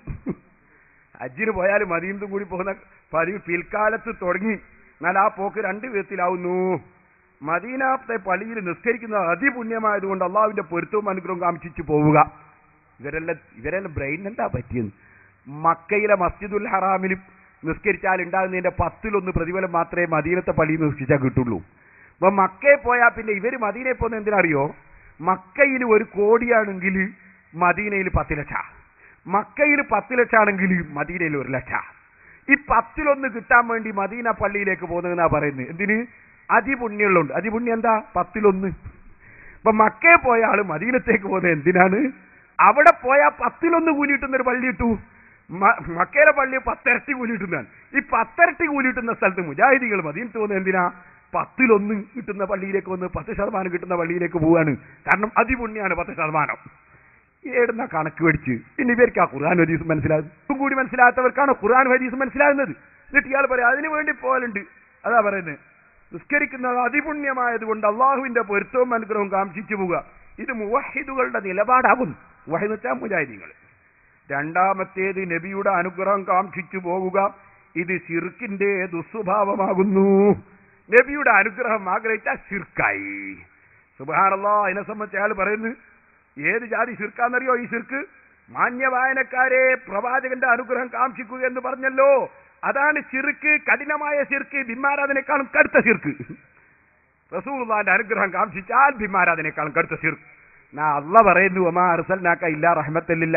ഹജ്ജിന് പോയാലും മദീനത്തും കൂടി പോകുന്ന പതിവ് പിൽക്കാലത്ത് തുടങ്ങി എന്നാൽ ആ പോക്ക് രണ്ട് വിധത്തിലാവുന്നു മദീനാത്തെ പള്ളിയിൽ നിസ്കരിക്കുന്നത് അതിപുണ്യമായതുകൊണ്ട് അള്ളാഹുവിന്റെ പൊരുത്തവും അനുഗ്രഹവും കാമിച്ചു പോവുക ഇവരെല്ലാം ഇവരെല്ലാം ബ്രെയിൻ എന്താ പറ്റിയെന്ന് മക്കയിലെ മസ്ജിദുൽ ഹറാമിലും നിസ്കരിച്ചാൽ ഉണ്ടാകുന്നതിന്റെ പത്തിലൊന്ന് പ്രതിഫലം മാത്രമേ മദീനത്തെ പള്ളിയിൽ നിസ്കരിച്ചാൽ കിട്ടുള്ളൂ അപ്പൊ മക്കയെ പോയാൽ പിന്നെ ഇവര് മദീനയെ പോകുന്ന എന്തിനറിയോ മക്കയിൽ ഒരു കോടിയാണെങ്കിൽ മദീനയിൽ പത്ത് ലക്ഷ മക്കയിൽ പത്ത് ലക്ഷമാണെങ്കിൽ മദീനയിൽ ഒരു ലക്ഷ ഈ പത്തിലൊന്ന് കിട്ടാൻ വേണ്ടി മദീന പള്ളിയിലേക്ക് പോകുന്നതെന്നാ പറയുന്നത് എന്തിന് അതിപുണ്യമുള്ളുണ്ട് അതിപുണ്യം എന്താ പത്തിലൊന്ന് ഇപ്പൊ മക്കയെ പോയ ആള് മദീനത്തേക്ക് പോകുന്നത് എന്തിനാണ് അവിടെ പോയാൽ പത്തിലൊന്ന് കൂലി കിട്ടുന്ന ഒരു പള്ളി കിട്ടൂ മ- മക്കയിലെ പള്ളി പത്തിരട്ടി കൂലി കിട്ടുന്നതാണ് ഈ പത്തിരട്ടി കൂലി കിട്ടുന്ന സ്ഥലത്ത് മുജാഹിദികൾ മദീനത്ത് പോകുന്നത് എന്തിനാ പത്തിലൊന്ന് കിട്ടുന്ന പള്ളിയിലേക്ക് വന്ന് പത്ത് ശതമാനം കിട്ടുന്ന പള്ളിയിലേക്ക് പോവാണ് കാരണം അതിപുണ്യാണ് പത്ത് ശതമാനം ഏടുന്ന കണക്ക് മേടിച്ച് പിന്നെ ഇവർക്ക് ആ ഖുർആൻ ഹദീസ് മനസ്സിലാകുന്നത് ഇതും കൂടി മനസ്സിലാത്തവർക്കാണ് ഖുർആൻ ഹദീസ് മനസ്സിലാകുന്നത് എന്നിട്ട് ഇയാൾ പറയാം അതിനു വേണ്ടി പോകലുണ്ട് അതാ പറയുന്നത് നിസ്കരിക്കുന്നത് അതിപുണ്യമായതുകൊണ്ട് അള്ളാഹുവിന്റെ പൊരുത്തവും അനുഗ്രഹവും കാംക്ഷിച്ചു പോവുക ഇത് മുവഹിദുകളുടെ നിലപാടാകുന്നു മുവഹിദ് വെച്ചാൽ മുജാഹിദീങ്ങൾ രണ്ടാമത്തേത് നബിയുടെ അനുഗ്രഹം കാംക്ഷിച്ചു പോകുക ഇത് ശിർക്കിന്റെ ദുസ്വഭാവമാകുന്നു നബിയുടെ അനുഗ്രഹം ആഗ്രഹിച്ച ശിർക്കായി സുബാനല്ലോ അതിനെ സംബന്ധിച്ച് അയാൾ പറയുന്നു ഏത് ജാതി ശിർക്കാന്നറിയോ ഈ ശിർക്ക് മാന്യവായനക്കാരെ പ്രവാചകന്റെ അനുഗ്രഹം കാംക്ഷിക്കുക എന്ന് പറഞ്ഞല്ലോ അതാണ് ശിർക്ക് കഠിനമായ ശിർക്ക് ബിന്മാരാധനേക്കാളും കടുത്ത ശിർക്ക് റസൂലുള്ളാന്റെ അനുഗ്രഹം കാംക്ഷിച്ചാൽ ബിന്മാരാധനേക്കാളും കടുത്ത ശിർക്ക് നാ അല്ല പറയുന്നു ഒമാ അർസൽനാക്ക ഇല്ല റഹ്മത്തല്ലിൽ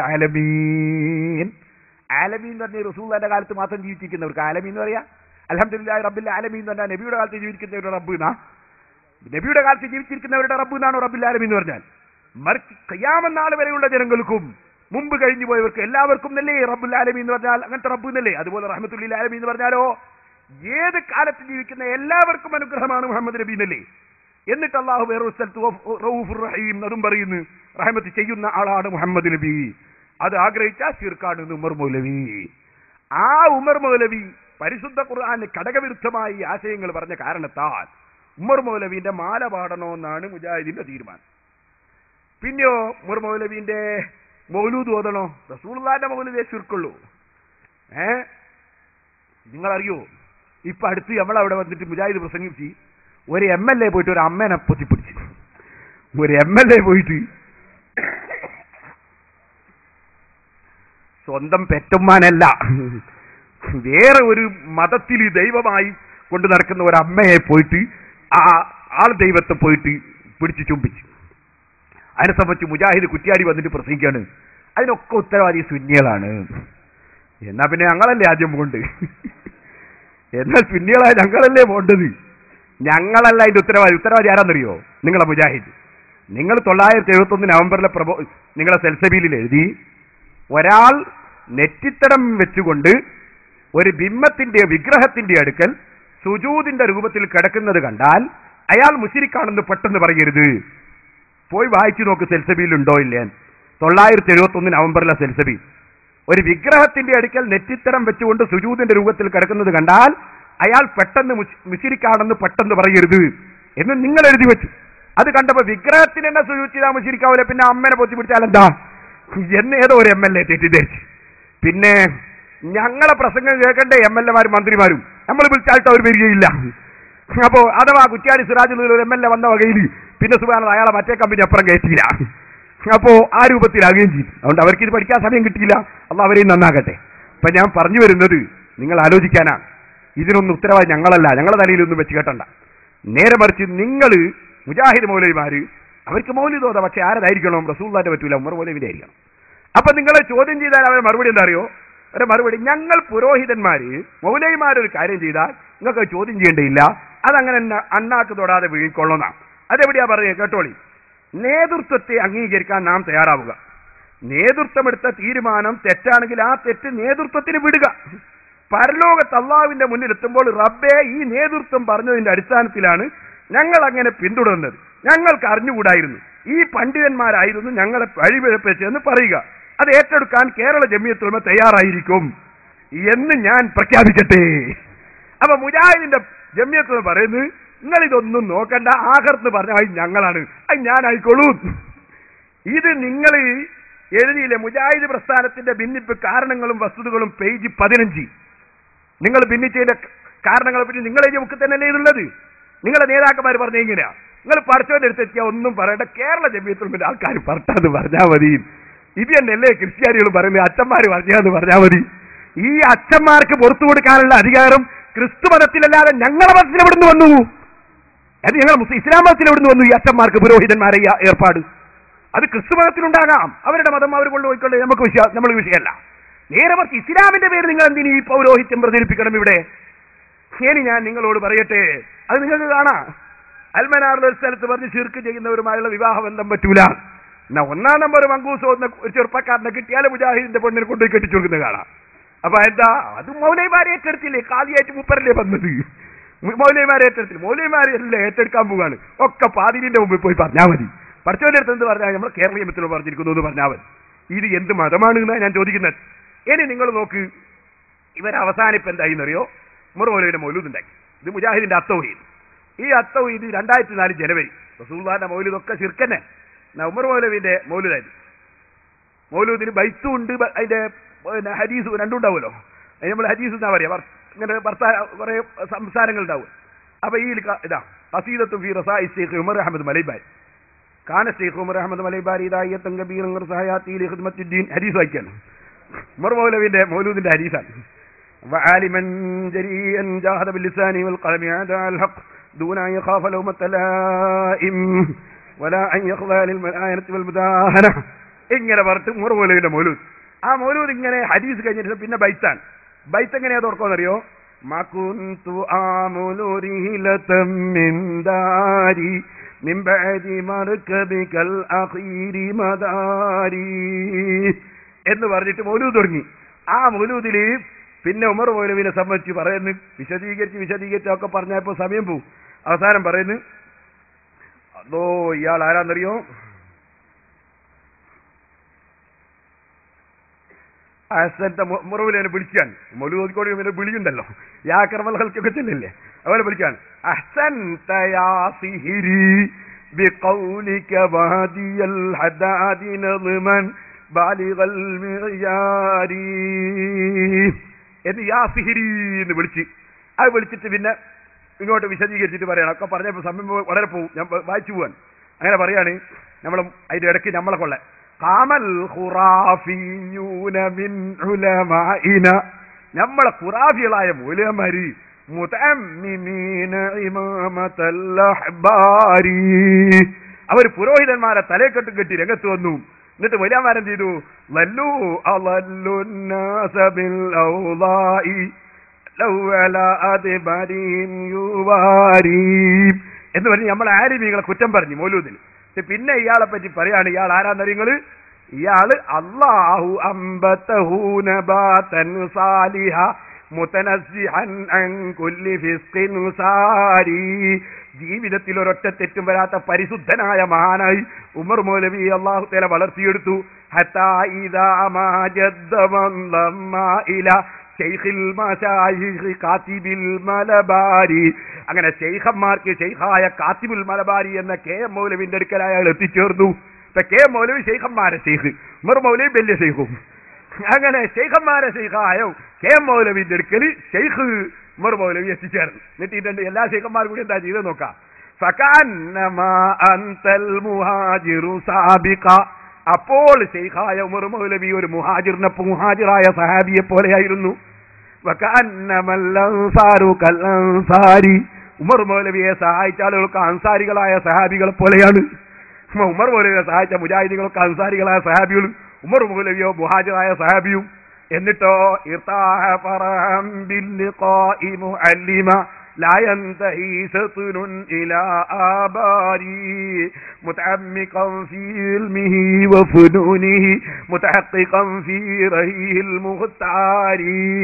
ആലമീൻ ആലമീൻ എന്ന് പറഞ്ഞ റസൂലിന്റെ കാലത്ത് മാത്രം ജീവിച്ചിരിക്കുന്നവർക്ക് ആലമീൻ എന്ന് പറയാ അലഹമില്ല റബ്ബിൽ ആലമീൻ എന്ന് പറഞ്ഞാൽ നബിയുടെ കാലത്ത് ജീവിച്ചിരിക്കുന്നവരുടെ റബ്ബ് എന്നാ നബിയുടെ കാലത്ത് ജീവിച്ചിരിക്കുന്നവരുടെ റബ്ബ് എന്നാണോ റബ്ബിൽ ആലമീൻ എന്ന് പറഞ്ഞാൽ മറിച്ച് കയ്യാമെന്നാൾ വരെയുള്ള ജനങ്ങൾക്കും മുമ്പ് കഴിഞ്ഞു പോയവർക്ക് എല്ലാവർക്കും നല്ലേ റബ്ബുൽ ആലമീൻ എന്ന് പറഞ്ഞാൽ അങ്ങനത്തെ റബ്ബ് എന്നല്ലേ അതുപോലെ റഹ്മത്തുല്ലിൽ ആലമീൻ എന്ന് പറഞ്ഞാലോ ഏത് കാലത്ത് ജീവിക്കുന്ന എല്ലാവർക്കും അനുഗ്രഹമാണ് മുഹമ്മദ് നബി എന്നല്ലേ എന്നിട്ട് അള്ളാഹു വേറൊരു സ്ഥലത്ത് റഊഫ്- റഊഫുർ റഹീം അതും പറയുന്നു റഹ്മത്ത് ചെയ്യുന്ന ആളാണ് മുഹമ്മദ് നബി അത് ആഗ്രഹിച്ച ശിർക്കാണ് എന്ന് ഉമർ മൗലവി ആ ഉമർ മൗലവി പരിശുദ്ധ ഖുർആന് ഘടകവിരുദ്ധമായി ഈ ആശയങ്ങൾ പറഞ്ഞ കാരണത്താൽ ഉമർ മൗലവിന്റെ മാല പാടണമെന്നാണ് മുജാഹിദിന്റെ തീരുമാനം പിന്നെയോ ഉമർ മൗലവിന്റെ മൗലൂദ് ഓതണോ റസൂള്ളാന്റെ മൗലൂദേ ചുരുക്കുള്ളൂ ഏ നിങ്ങളറിയോ ഇപ്പൊ അടുത്ത് നമ്മളവിടെ വന്നിട്ട് മുജാഹിദ് പ്രസംഗിച്ച് ഒരു എം എൽ എ പോയിട്ട് ഒരു അമ്മേനെ പൊത്തിപ്പിടിച്ച് ഒരു എം എൽ എ പോയിട്ട് സ്വന്തം പെറ്റമ്മാനല്ല വേറെ ഒരു മതത്തിൽ ദൈവമായി കൊണ്ട് നടക്കുന്ന ഒരു അമ്മയെ പോയിട്ട് ആ ആൾ ദൈവത്തെ പോയിട്ട് പിടിച്ച് ചുംബിച്ചു അതിനെ സംബന്ധിച്ച് മുജാഹിദ് കുറ്റിയാടി വന്നിട്ട് പ്രസംഗിക്കാണ് അതിനൊക്കെ ഉത്തരവാദി സുന്നികളാണ് എന്നാ പിന്നെ ഞങ്ങളല്ലേ ആദ്യം പോണ്ട് എന്നാൽ സുന്നികളായ ഞങ്ങളല്ലേ പോണ്ടത് ഞങ്ങളല്ല അതിന്റെ ഉത്തരവാദി ഉത്തരവാദി ആരാന്നറിയോ നിങ്ങളെ മുജാഹിദ് നിങ്ങൾ തൊള്ളായിരത്തി എഴുപത്തി ഒന്ന് നവംബറിലെ പ്രബോ നിങ്ങളെ സെൽസബിയിൽ എഴുതി ഒരാൾ നെറ്റിത്തടം വെച്ചുകൊണ്ട് ഒരു ബിംബത്തിന്റെ വിഗ്രഹത്തിന്റെ അടുക്കൽ സുജൂതിന്റെ രൂപത്തിൽ കിടക്കുന്നത് കണ്ടാൽ അയാൾ മുശിരിക്കാണെന്ന് പെട്ടെന്ന് പറയരുത് പോയി വായിച്ചു നോക്ക് സെൽസബിയിൽ ഉണ്ടോ ഇല്ലേ തൊള്ളായിരത്തി എഴുപത്തി ഒന്ന് നവംബറിലെ സെൽസബി ഒരു വിഗ്രഹത്തിന്റെ അടുക്കൽ നെറ്റിത്തരം വെച്ചുകൊണ്ട് സുജൂതിന്റെ രൂപത്തിൽ കിടക്കുന്നത് കണ്ടാൽ അയാൾ പെട്ടെന്ന് മുശ്- മുശിരിക്കാണെന്ന് പെട്ടെന്ന് പറയരുത് എന്ന് നിങ്ങൾ എഴുതി വെച്ചു അത് കണ്ടപ്പോ വിഗ്രഹത്തിന് എന്നെ സുജൂത്തിതാ മുശിരിക്കാവൂല പിന്നെ അമ്മനെ പൊത്തി പിടിച്ചാൽ എന്താ എന്ന് ഏതോ ഒരു എം എൽ എ തെറ്റിദ്ധരിച്ചു പിന്നെ ഞങ്ങളെ പ്രസംഗം കേൾക്കേണ്ട എം എൽ എമാരും മന്ത്രിമാരും നമ്മൾ വിളിച്ചായിട്ട് അവർ വരികയില്ല അപ്പോ അഥവാ കുറ്റ്യാടി സിറാജുള്ള ഒരു എം എൽ എ വന്ന വകയിൽ പിന്നെ സുബാന അയാളെ മറ്റേ കമ്പനി അപ്പുറം കയറ്റിയില്ല അപ്പോ ആ രൂപത്തിലാകുകയും ചെയ്തു അതുകൊണ്ട് അവർക്ക് ഇത് പഠിക്കാൻ സമയം കിട്ടിയില്ല അല്ല അവരെയും നന്നാകട്ടെ അപ്പൊ ഞാൻ പറഞ്ഞു വരുന്നത് നിങ്ങൾ ആലോചിക്കാനാ ഇതിനൊന്നും ഉത്തരവാദി ഞങ്ങളല്ല ഞങ്ങളെ തലയിലൊന്നും വെച്ച് കേട്ടണ്ട നേരെ മറിച്ച് നിങ്ങൾ മുജാഹിദ് മൗലവിമാര് അവർക്ക് മൗലി തോന്നാം പക്ഷെ ആരതായിരിക്കണം റസൂള്ളാന്റെ പറ്റൂല ഉമർ മൗലവിന്റെ ആയിരിക്കണം അപ്പൊ നിങ്ങളെ ചോദ്യം ചെയ്താൽ അവരെ മറുപടി എന്താ അറിയോ ഒരു മറുപടി ഞങ്ങൾ പുരോഹിതന്മാര് മൗലവിമാരൊരു കാര്യം ചെയ്താൽ നിങ്ങൾക്ക് അത് ചോദ്യം ചെയ്യേണ്ടയില്ല അതങ്ങനെ ന- അണ്ണാക്ക് തൊടാതെ വീഴിക്കൊള്ളുന്ന അതെവിടെയാ പറയുക കേട്ടോളി നേതൃത്വത്തെ അംഗീകരിക്കാൻ നാം തയ്യാറാവുക നേതൃത്വമെടുത്ത തീരുമാനം തെറ്റാണെങ്കിൽ ആ തെറ്റ് നേതൃത്വത്തിന് വിടുക പരലോകത്ത് അള്ളാവിന്റെ മുന്നിൽ എത്തുമ്പോൾ റബ്ബെ ഈ നേതൃത്വം പറഞ്ഞതിന്റെ അടിസ്ഥാനത്തിലാണ് ഞങ്ങൾ അങ്ങനെ പിന്തുടർന്നത് ഞങ്ങൾക്ക് അറിഞ്ഞുകൂടായിരുന്നു ഈ പണ്ഡിതന്മാരായിരുന്നു ഞങ്ങളെ വഴിപിഴപ്പിച്ചെന്ന് പറയുക അത് ഏറ്റെടുക്കാൻ കേരള ജമിയത്തുലമ തയ്യാറായിരിക്കും എന്ന് ഞാൻ പ്രഖ്യാപിക്കട്ടെ അപ്പൊ മുജാഹിദിന്റെ ജമിയത്ത് പറയുന്നത് നിങ്ങൾ ഇതൊന്നും നോക്കണ്ട ആഹർന്ന് പറഞ്ഞാൽ ഞങ്ങളാണ് അത് ഞാനായിക്കോളൂ ഇത് നിങ്ങൾ എഴുതിയില്ലേ മുജാഹിദ് പ്രസ്ഥാനത്തിന്റെ ഭിന്നിപ്പ് കാരണങ്ങളും വസ്തുതകളും പേജ് പതിനഞ്ച് നിങ്ങൾ ഭിന്നിച്ചതിന്റെ കാരണങ്ങളെ പറ്റി നിങ്ങൾ എഴുതിയ ബുക്ക് തന്നെയല്ലേ ഇതുള്ളത് നിങ്ങളെ നേതാക്കന്മാർ പറഞ്ഞ ഇങ്ങനെയാ നിങ്ങൾ പഠിച്ചവന്റെ അടുത്തെത്തിയാൽ ഒന്നും പറയണ്ട കേരള ജമീയത്തുള്ള ആൾക്കാർ പറഞ്ഞാന്ന് പറഞ്ഞാൽ മതി ഇത് തന്നെയല്ലേ ക്രിസ്ത്യാനികൾ പറയുന്നത് അച്ഛന്മാർ പറഞ്ഞാന്ന് പറഞ്ഞാൽ മതി ഈ അച്ഛന്മാർക്ക് പുറത്തു കൊടുക്കാനുള്ള അധികാരം ക്രിസ്തു മതത്തിലല്ലാതെ ഞങ്ങളെ മതത്തിൽ എവിടുന്ന് വന്നു അത് ഞങ്ങൾ മുസ്ലിം ഇസ്ലാം മതത്തിൽ എവിടുന്ന് വന്നു ഈ അച്ഛന്മാർക്ക് പുരോഹിതന്മാരെ ഈ ഏർപ്പാട് അത് ക്രിസ്തു മതത്തിലുണ്ടാകാം അവരുടെ മതം അവർ കൊണ്ടുപോയിക്കൊണ്ട് നമുക്ക് വിഷയ നമ്മൾ വിഷയമല്ല നേരെ മറിച്ച് ഇസ്ലാമിന്റെ പേര് നിങ്ങൾ എന്തിനു ഈ പൗരോഹിത്യം പ്രചരിപ്പിക്കണം ഇവിടെ ഇനി ഞാൻ നിങ്ങളോട് പറയട്ടെ അത് നിങ്ങൾക്ക് കാണാം അൽമനാറിലെ ഒരു സ്ഥലത്ത് പറഞ്ഞ് ശിർക്ക് ചെയ്യുന്നവരുമായുള്ള വിവാഹ ബന്ധം പറ്റൂല എന്നാ ഒന്നാം നമ്പർ മങ്കൂസോ എന്ന ഒരു ചെറുപ്പക്കാരനെ കിട്ടിയാൽ മുജാഹിദിന്റെ പെണ്ണിനെ കൊണ്ടുപോയി കെട്ടിച്ചു കൊടുക്കുന്നത് കാണാം അപ്പൊ എന്താ അത് മൗലൈമാരെ ഏറ്റെടുത്തില്ലേ കാതിയായിട്ട് മൂപ്പരല്ലേ വന്നത് മൗലൈമാരെ ഏറ്റെടുത്തില്ല മൗലൈമാരെല്ലാം ഏറ്റെടുക്കാൻ പോവാണ് ഒക്കെ പാതിരിന്റെ മുമ്പിൽ പോയി പറഞ്ഞാൽ മതി പഠിച്ചവന്റെ അടുത്ത് എന്ത് പറഞ്ഞാൽ നമ്മൾ കേരള നിയമത്തിൽ പറഞ്ഞിരിക്കുന്നു എന്ന് പറഞ്ഞാൽ മതി ഇത് എന്ത് മതമാണ് എന്നാണ് ഞാൻ ചോദിക്കുന്നത് ഇനി നിങ്ങൾ നോക്ക് ഇവർ അവസാനിപ്പ് എന്തായിന്നറിയോ മുറമൗലവിന്റെ മൗലൂദ് ഇത് മുജാഹിദിന്റെ അത്തൗഹീദ് ഈ അത്തൗഹീദ് രണ്ടായിരത്തി നാല് ജനുവരി റസൂല്ലാന്റെ മൗലൂദ് ഒക്കെ ശിർക്കന്നെ എന്നാ ഉമർ മൗലവിന്റെ മൗലൂദായിരുന്നു മൗലൂദിന് ബൈത്തും ഉണ്ട് ബ- അതിന്റെ പിന്നെ ഹദീസ് രണ്ടും ഉണ്ടാവുമല്ലോ അതിന് നമ്മൾ ഹദീസ് എന്നാ പറയാ വർ- ഇങ്ങനെ വർത്താ കുറെ സംസാരങ്ങൾ ഉണ്ടാവും അപ്പൊ ഈ ക- ഇതാ ഹസീദത്തും ഫി റസായി ശൈഖ് ഉമർ അഹമ്മദ് മലൈബാരി കാന ശൈഖ് ഉമർ അഹമ്മദ് മലൈബാരി ഇതായത്തും കബീർ സഹായാത്തി ഖിദ്മത്തുദ്ദീൻ ഹദീസ് വായിക്കാണ് ഉമർ മൗലവിന്റെ മൗലൂദിന്റെ ഹദീസാണ് وعالما جريئا جاهد باللسان والقلم أداء الحق دون أن يخاف لومة لائم ولا أن يخضع للمآينة والمداهنة ഇങ്ങനെ പറഞ്ഞിട്ട് ഉമർ മൗലവിന്റെ മൗലൂദ് ആ മൗലൂദ് ഇങ്ങനെ ഹദീസ് കഴിഞ്ഞിട്ട് പിന്നെ ബൈത്താണ് ബൈത്ത് എങ്ങനെയാ തുറക്കുമെന്നറിയോ മകുന്തു ആമുലു റീലതം മിൻ ദാരി മിൻ ബഅദി മർകബികൽ അഖീരി മദാരി എന്ന് പറഞ്ഞിട്ട് മൗലൂദ് തുടങ്ങി ആ മൗലൂദില് പിന്നെ ഉമർ മൗലവിനെ സംബന്ധിച്ച് പറയുന്നു വിശദീകരിച്ച് വിശദീകരിച്ച് ഒക്കെ പറഞ്ഞപ്പോ സമയം പോവും അവസാനം പറയുന്നു അതോ ഇയാൾ ആരാന്നറിയോ അഹസന്റെ മുറവിലെ വിളിക്കാൻ മൊലുകോടി പിന്നെ വിളിയുണ്ടല്ലോ യാക്രമൽ ഹൽക്കൊക്കെ ചെല്ലില്ലേ അവരെ വിളിക്കാൻ അഹ്സൻ സിഹിരി بقولك وهدي الحداد نظما بالغ المعيار എന്ന് യാ സിഹിരി എന്ന് വിളിച്ച് അത് വിളിച്ചിട്ട് പിന്നെ ഇങ്ങോട്ട് വിശദീകരിച്ചിട്ട് പറയണം ഒക്കെ പറഞ്ഞപ്പോ സമയം പോ- വളരെ പോവും ഞാൻ വ- വായിച്ചു പോവാൻ അങ്ങനെ പറയാണ് നമ്മൾ അതിന്റെ ഇടയ്ക്ക് നമ്മളെ കൊള്ള കാമൽ ഖുറാഫിയൂന മിൻ ഉലമാഇന നമ്മളെ ഖുറാഫികളായ മൂലമാര് മുതമ്മിമീന ഇമാമത്തൽ അഹ്ബാരി അവർ പുരോഹിതന്മാരെ തലക്കെട്ട് കെട്ടി രംഗത്ത് വന്നു എന്നിട്ട് വലിയമാരൻ ചെയ്തു ലല്ലു അലല്ലുന്നാസ ബിൽ ഔളാഇ ലൗ അലാ അദ്ബരിൻ യുവാരി എന്ന് പറഞ്ഞ് നമ്മൾ ആരിമീങ്ങളെ കുറ്റം പറഞ്ഞു മൗലൂദിൽ പക്ഷെ പിന്നെ ഇയാളെ പറ്റി പറയാണ് ഇയാൾ ആരാന്നറിയങ്ങള് ഇയാള് അള്ളാഹു അമ്പത്തഹു നബാതൻ സാലിഹ മുതനസ്സിഹൻ അൻ കുല്ലി ഫിസ്ഖിൻ സാരി ജീവിതത്തിൽ ഒരൊറ്റ തെറ്റും വരാത്ത പരിശുദ്ധനായ മഹാനായി ഉമർ മൗലവി അള്ളാഹു തല വളർത്തിയെടുത്തു ഹത്താ ഇദാ മാ ജദ്ദ വന്നമ്മ ഇല ഷെയ്ഖിൽ മശായിഖ് കാത്തിബിൽ മലബാരി അങ്ങനെ ഷെയ്ഖന്മാർക്ക് ഷെയ്ഖായ കാത്തിബുൽ മലബാരി എന്ന കെ എം മൗലവിന്റെ അടുക്കൽ അയാൾ എത്തിച്ചേർന്നു ഇപ്പൊ കെ എം മൗലവി ഷെയ്ഖന്മാരെ ഷെയ്ഖ് ഉമർ മൗലവി വലിയ ഷെയ്ഖും അങ്ങനെ ഷെയ്ഖന്മാരെ ഷെയ്ഖായ കെ എം മൗലവിന്റെ അടുക്കൽ ഷെയ്ഖ് ഉമർ മൗലവി എത്തിച്ചേർന്നു എന്നിട്ട് ഇതിന്റെ എല്ലാ ഷെയ്ഖന്മാരും കൂടി എന്താ ചെയ്ത് നോക്കാം ഫകാന്നമാ അന്തൽ മുഹാജിറു സാബിഖ അപ്പോൾ ഷെയ്ഖായ ഉമർ മൗലവി ഒരു മുഹാജിറിനെ മുഹാജിറായ സഹാബിയെ പോലെയായിരുന്നു വകഅന്നമൽ അൻസാറു കൽ അൻസാരി ഉമർ മൗലവിയെ സഹായിച്ച ആളുകൾക്ക് അൻസാരികളായ സഹാബികളെ പോലെയാണ് ഉമർ മൗലവിയെ സഹായിച്ച മുജാഹിദികളൊക്കെ അൻസാരികളായ സഹാബികളും ഉമർ മൗലവിയോ മുഹാജിറായ സഹാബിയും എന്നിട്ടോ ഇർതാഹ ഫറഹം ബില്ലിഖാഇ മുഅല്ലിമ لا ينتهي سطن إلى آباري متعمقا في علمه وفنونه متحققا في رهيه المختار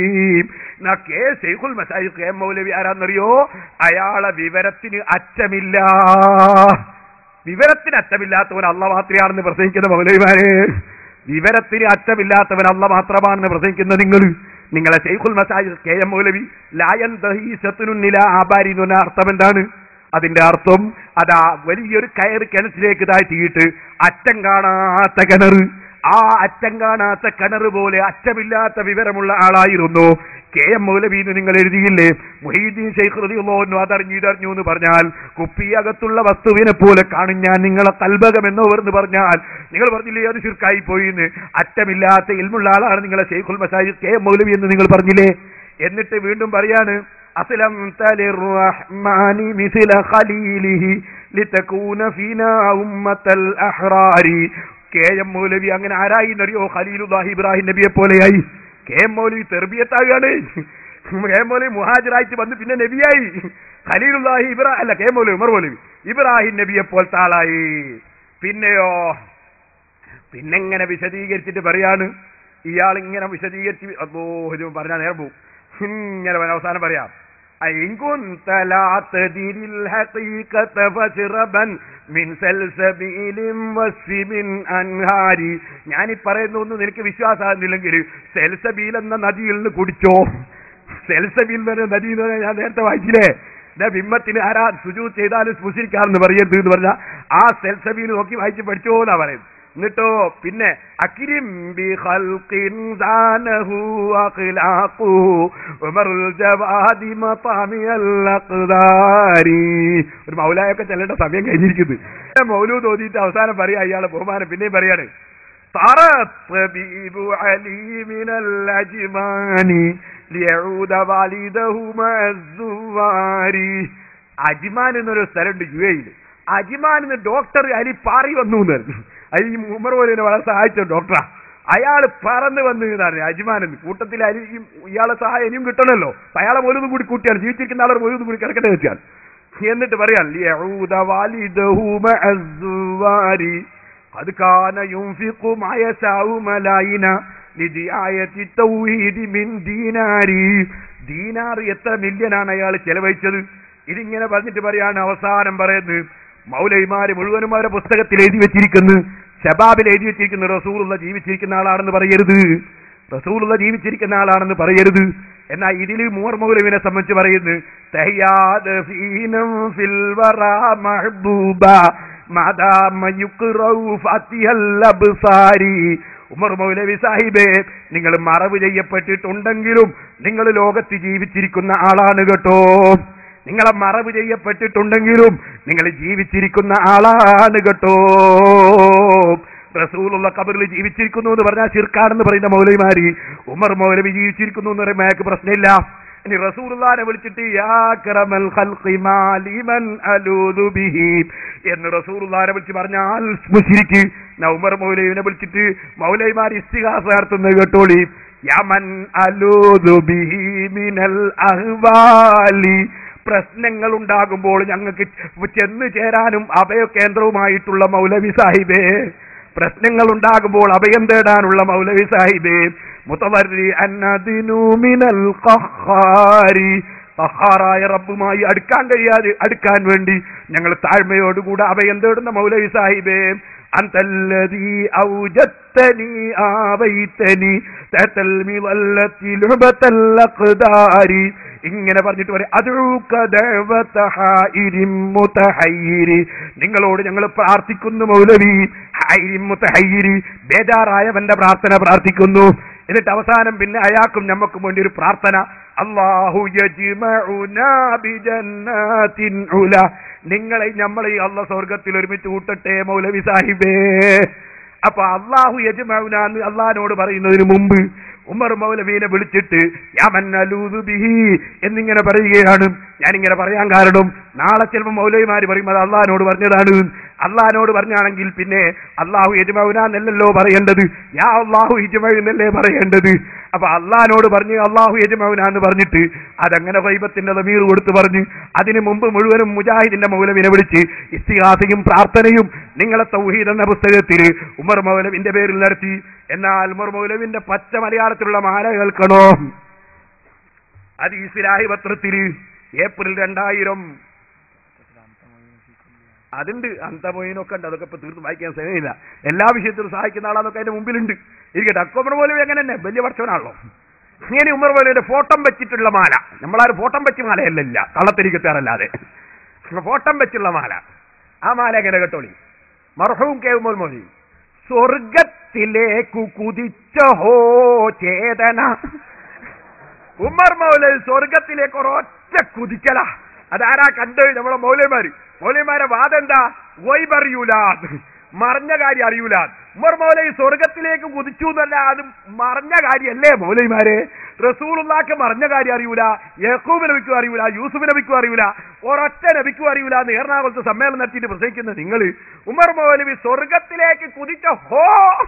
നക്കേ ശൈഖുൽ മസായിഖ് കെ എം മൗലവി ആരാന്നറിയോ അയാളെ വിവരത്തിന് അച്ചമില്ല വിവരത്തിന് അറ്റമില്ലാത്തവൻ അല്ല മാത്രമാണെന്ന് പ്രസംഗിക്കുന്ന മൗലവിമാരെ വിവരത്തിന് അറ്റമില്ലാത്തവൻ അല്ല മാത്രമാണെന്ന് പ്രസംഗിക്കുന്ന നിങ്ങൾ നിങ്ങളെ ഷെയ്ഖുൽ മസാജ് കെ എം മൗലവി ലായൻ ദഹീസത്തിനുന്നില ആബാരി എന്ന് പറഞ്ഞ അർത്ഥം എന്താണ് അതിന്റെ അർത്ഥം അതാ വലിയൊരു കയറ് കിണറ്റിലേക്ക് താഴ്ത്തിയിട്ട് അറ്റം കാണാത്ത കിണർ ആ അറ്റം കാണാത്ത കിണർ പോലെ അറ്റമില്ലാത്ത വിവരമുള്ള ആളായിരുന്നു കെ എം മൗലവീന്ന് നിങ്ങൾ എഴുതിയില്ലേ മൊഹീദ്ദീൻ ഷെയ്ഖ് റളിയല്ലാഹു അതറിഞ്ഞു ഇതറിഞ്ഞു എന്ന് പറഞ്ഞാൽ കുപ്പിയകത്തുള്ള വസ്തുവിനെ പോലെ കാണും ഞാൻ നിങ്ങളെ കൽബകം എന്നോവെന്ന് പറഞ്ഞാൽ നിങ്ങൾ പറഞ്ഞില്ലേ അത് ശിർക്കായി പോയി എന്ന് അറ്റമില്ലാത്ത ഇൽമുള്ള ആളാണ് നിങ്ങളെ ഷെയ്ഖുൽ മസാജിദ് കെ എം മൗലവി എന്ന് നിങ്ങൾ പറഞ്ഞില്ലേ എന്നിട്ട് വീണ്ടും പറയാണ് അസ്ലം റഹ്മാനി മിസില ഖലീലിഹി ലിതകൂന ഫീനാ ഉമ്മത്തൽ അഹ്റാരി കെ എം മൗലവി അങ്ങനെ ആരായി എന്നറിയോ ഖലീലുല്ലാഹി ഇബ്രാഹിം നബിയെ പോലെയായി കെ എം മൗലവി തെർബിയത്താകാണ് കെ എം മൗലവി മുഹാജിറായിട്ട് വന്ന് പിന്നെ നബിയായി ഖലീലുല്ലാഹി ഇബ്രാഹിം അല്ല കെ എം മൗലവി ഉമർ മൗലവി ഇബ്രാഹിം നബിയെ പോലത്തെ ആളായി പിന്നെയോ പിന്നെങ്ങനെ വിശദീകരിച്ചിട്ട് പറയാണ് ഇയാൾ ഇങ്ങനെ വിശദീകരിച്ച് അപ്പോ ഇത് പറഞ്ഞാൽ നേരം പോവും ഇങ്ങനെ വരാൻ അവസാനം പറയാം إن كنت لا تدري الحقيقة فاشربا من سلسبيل وسم أنهار ഞാൻ ഈ പറയുന്നൊന്നും നിനക്ക് വിശ്വാസമാകുന്നില്ലെങ്കിൽ സെൽസബീൽ എന്ന നദിയിൽ നിന്ന് കുടിച്ചോ സെൽസബീൽ എന്ന് പറഞ്ഞ നദി എന്ന് പറഞ്ഞാൽ ഞാൻ നേരത്തെ വായിച്ചില്ലേ ദാ ബിംബത്തിന് ആരാ സുജു ചെയ്താലും സ്പുശിക്കാറെന്ന് പറയരുത് എന്ന് പറഞ്ഞാൽ ആ സെൽസബീൽ നോക്കി വായിച്ച് പഠിച്ചോ എന്നാ പറയുന്നത് എന്നിട്ടോ പിന്നെ അക്കിരിം ബി ഖൽഖിൻ സാനഹു അഖ്ലാഖു ഉമറുൽ ജവാദി മതാമിയൽ അഖ്ദാരി ഒരു മൗലായൊക്കെ ചെല്ലേണ്ട സമയം കഴിഞ്ഞിരിക്കുന്നു മൗലൂദ് ഓതിയിട്ട് അവസാനം പറയാ ഇയാളെ ബഹുമാനം പിന്നെയും പറയാണ് طار الطبيب علي من الأجمان ليعود والده مع الزوار അജ്മാൻ എന്നൊരു സ്ഥലമുണ്ട് യു എയിൽ അജ്മാൻ എന്ന് ഡോക്ടർ അലി പാറി വന്നു എന്ന് പറഞ്ഞു. അത് ഈ ഉമർ പോലെ വളരെ സഹായിച്ച ഡോക്ടറാ അയാൾ പറന്ന് വന്നു എന്നാണ് അജ്മാൻ എന്ന് കൂട്ടത്തിൽ അലി ഈ- ഇയാളെ സഹായം ഇനിയും കിട്ടണമല്ലോ അപ്പൊ അയാളെ പോലും കൂടി കൂട്ടിയാണ് ജീവിച്ചിരിക്കുന്ന ആളെ പോലും കൂടി കിടക്കട്ടെ വെച്ചാൽ എന്നിട്ട് പറയാൻ ലിയഊദ വാലിദഹു മഅസ്സുവാരി قد كان ينفق ما يشاء ملاينا لدعاية التوحيد من ديناري ദീനാർ എത്ര മില്യനാണ് അയാൾ ചെലവഴിച്ചത് ഇതിങ്ങനെ പറഞ്ഞിട്ട് പറയാണ് അവസാനം പറയുന്നത് മൗലൈമാര് മുഴുവനും അവരുടെ പുസ്തകത്തിൽ എഴുതി വെച്ചിരിക്കുന്നു ഷബാബിൽ എഴുതി വെച്ചിരിക്കുന്ന റസൂലുള്ള ജീവിച്ചിരിക്കുന്ന ആളാണെന്ന് പറയരുത് റസൂലുള്ള ജീവിച്ചിരിക്കുന്ന ആളാണെന്ന് പറയരുത് എന്നാൽ ഇതിൽ മൂർ മൗലവിനെ സംബന്ധിച്ച് പറയുന്നു തഹ്യാദ് ഫീനം ഫിൽ വറാ മഹ്ബൂബ മദാമ യുക്റൗ ഫാത്തിഹൽ അബ്സാരി ഉമർ മൗലവി സാഹിബേ നിങ്ങൾ മറവ് ചെയ്യപ്പെട്ടിട്ടുണ്ടെങ്കിലും നിങ്ങൾ ലോകത്ത് ജീവിച്ചിരിക്കുന്ന ആളാണ് കേട്ടോ നിങ്ങളെ മറവ് ചെയ്യപ്പെട്ടിട്ടുണ്ടെങ്കിലും നിങ്ങൾ ജീവിച്ചിരിക്കുന്ന ആളാണ് കേട്ടോ റസൂലുള്ള കബറിൽ ജീവിച്ചിരിക്കുന്നു എന്ന് പറഞ്ഞാൽ ശിർക്കാണെന്ന് പറയുന്ന മൗലവിമാരി ഉമർ മൗലവി ജീവിച്ചിരിക്കുന്നു എന്ന് പറയുമ്പോൾ അയാൾക്ക് പ്രശ്നമില്ല ഇനി റസൂലുള്ളാനെ വിളിച്ചിട്ട് യാ കറമൽ ഖൽഖി മാലിമൻ അലൂദു ബിഹി എന്ന് റസൂലുള്ളാനെ വിളിച്ച് പറഞ്ഞാൽ മുശ്രിക്ക് ന ഉമർ മൗലവിനെ വിളിച്ചിട്ട് മൗലവിമാർ ഇസ്തിഹാസ നടത്തുന്നത് കേട്ടോളി യമൻ അലൂദു ബിഹി മിനൽ അഹ്വാലി പ്രശ്നങ്ങൾ ഉണ്ടാകുമ്പോൾ ഞങ്ങൾക്ക് ചെന്ന് ചേരാനും അഭയകേന്ദ്രവുമായിട്ടുള്ള മൗലവി സാഹിബേ പ്രശ്നങ്ങൾ ഉണ്ടാകുമ്പോൾ അഭയം തേടാനുള്ള മൗലവി സാഹിബേ മുത്തവരി അന്നദിനുമിനൽ ഖഹാരി ഖഹാറായ റബ്ബുമായി അടുക്കാൻ കഴിയാതെ അടുക്കാൻ വേണ്ടി ഞങ്ങൾ താഴ്മയോടുകൂടെ അഭയം തേടുന്ന മൗലവി സാഹിബേ അന്തല്ലദീ ഔജത്തനി ആവൈത്തനി തതൽ മിവല്ലത്തി ലുബത്തൽ അഖ്ദാരി ഇങ്ങനെ പറഞ്ഞിട്ട് പറയും അതുക്കരി നിങ്ങളോട് ഞങ്ങൾ പ്രാർത്ഥിക്കുന്നു മൗലവി ഹൈരിം മുത്തഹയ്യിരി ബേജാറായവന്റെ പ്രാർത്ഥന പ്രാർത്ഥിക്കുന്നു എന്നിട്ട് അവസാനം പിന്നെ അയാൾക്കും നമുക്കും വേണ്ടി ഒരു പ്രാർത്ഥന അള്ളാഹു യജ്മഉനാ ബിജന്നാത്തിൻ ഉല നിങ്ങളെ നമ്മളെ ഈ അള്ള സ്വർഗത്തിൽ ഒരുമിച്ച് കൂട്ടട്ടെ മൗലവി സാഹിബേ അപ്പൊ അള്ളാഹു യജ്മൗനാന്ന് അള്ളഹാനോട് പറയുന്നതിന് മുമ്പ് ഉമർ മൗലവീനെ വിളിച്ചിട്ട് യമൻ അലൂദു ബിഹി എന്നിങ്ങനെ പറയുകയാണ് ഞാനിങ്ങനെ പറയാൻ കാരണം നാളെ ചിലപ്പോൾ മൗലവിമാര് പറയും അത് അള്ളഹാനോട് പറഞ്ഞതാണ് അള്ളഹാനോട് പറഞ്ഞാണെങ്കിൽ പിന്നെ അള്ളാഹു യജമൗനാന്നല്ലോ പറയേണ്ടത് യാ അള്ളാഹു യജമൗനല്ലേ പറയേണ്ടത് അപ്പൊ അള്ളഹാനോട് പറഞ്ഞ് അള്ളാഹു യജമൗനാന്ന് പറഞ്ഞിട്ട് അതങ്ങനെ വൈബത്തിന്റെ തമീർ കൊടുത്ത് പറഞ്ഞ് അതിനു മുമ്പ് മുഴുവനും മുജാഹിദിന്റെ മൗലവിനെ വിളിച്ച് ഇസ്തിഹാസയും പ്രാർത്ഥനയും നിങ്ങളെ തൗഹീദ് എന്ന പുസ്തകത്തിൽ ഉമർ മൗലവിന്റെ പേരിൽ നടത്തി എന്നാൽ ഉമർ മൗലവിന്റെ പച്ച മലയാളത്തിലുള്ള മാല കേൾക്കണോ അത് ഇസ്ലാഹി പത്രത്തിൽ ഏപ്രിൽ രണ്ടായിരം അതുണ്ട് അന്തമൊയിനൊക്കെ ഉണ്ട് അതൊക്കെ ഇപ്പൊ തീർത്ത് വായിക്കാൻ സമയമില്ല എല്ലാ വിഷയത്തിലും സഹായിക്കുന്ന ആളാന്നൊക്കെ അതിന്റെ മുമ്പിലുണ്ട് ഇരിക്കട്ടെ അക്കോമർ പോലും എങ്ങനെ തന്നെ വലിയ പഠിച്ചവനാണല്ലോ ഇങ്ങനെ ഉമർ പോലും ഫോട്ടം വെച്ചിട്ടുള്ള മാല നമ്മളാരും ഫോട്ടം വെച്ച് മാലയല്ല ഇല്ല കള്ളത്തിരിക്കത്താറല്ലാതെ ഫോട്ടം വെച്ചുള്ള മാല ആ മാല എങ്ങനെ കേട്ടോളി മർഹവും കേവുമ്പോൾ മോലി സ്വർഗത്തിലേക്കു കുതിച്ച ഹോ ചേതന ഉമ്മർ മൗലവി സ്വർഗത്തിലേക്ക് ഒരൊറ്റ കുതിക്കല അതാരാ കണ്ട് നമ്മളെ മൗലന്മാര് മൗലന്മാരെ വാദം എന്താ വൈബ് അറിയൂല മറിഞ്ഞ കാര്യം അറിയൂല ഉമ്മർ മൗലവി സ്വർഗത്തിലേക്ക് കുതിച്ചു എന്നല്ല അത് മറിഞ്ഞ കാര്യമല്ലേ മൗലവിമാരെ റസൂലുള്ളാക്ക് മറിഞ്ഞ കാര്യം അറിയൂല യഹൂബ് നബിക്കും അറിയൂല യൂസുഫ് നബിക്കും അറിയൂല ഒരൊറ്റ നബിക്കും അറിയൂല എന്ന് എറണാകുളത്ത് സമ്മേളനം നടത്തിയിട്ട് പ്രസംഗിക്കുന്ന നിങ്ങൾ ഉമർ മൗലവി സ്വർഗത്തിലേക്ക് കുതിച്ച ഹോ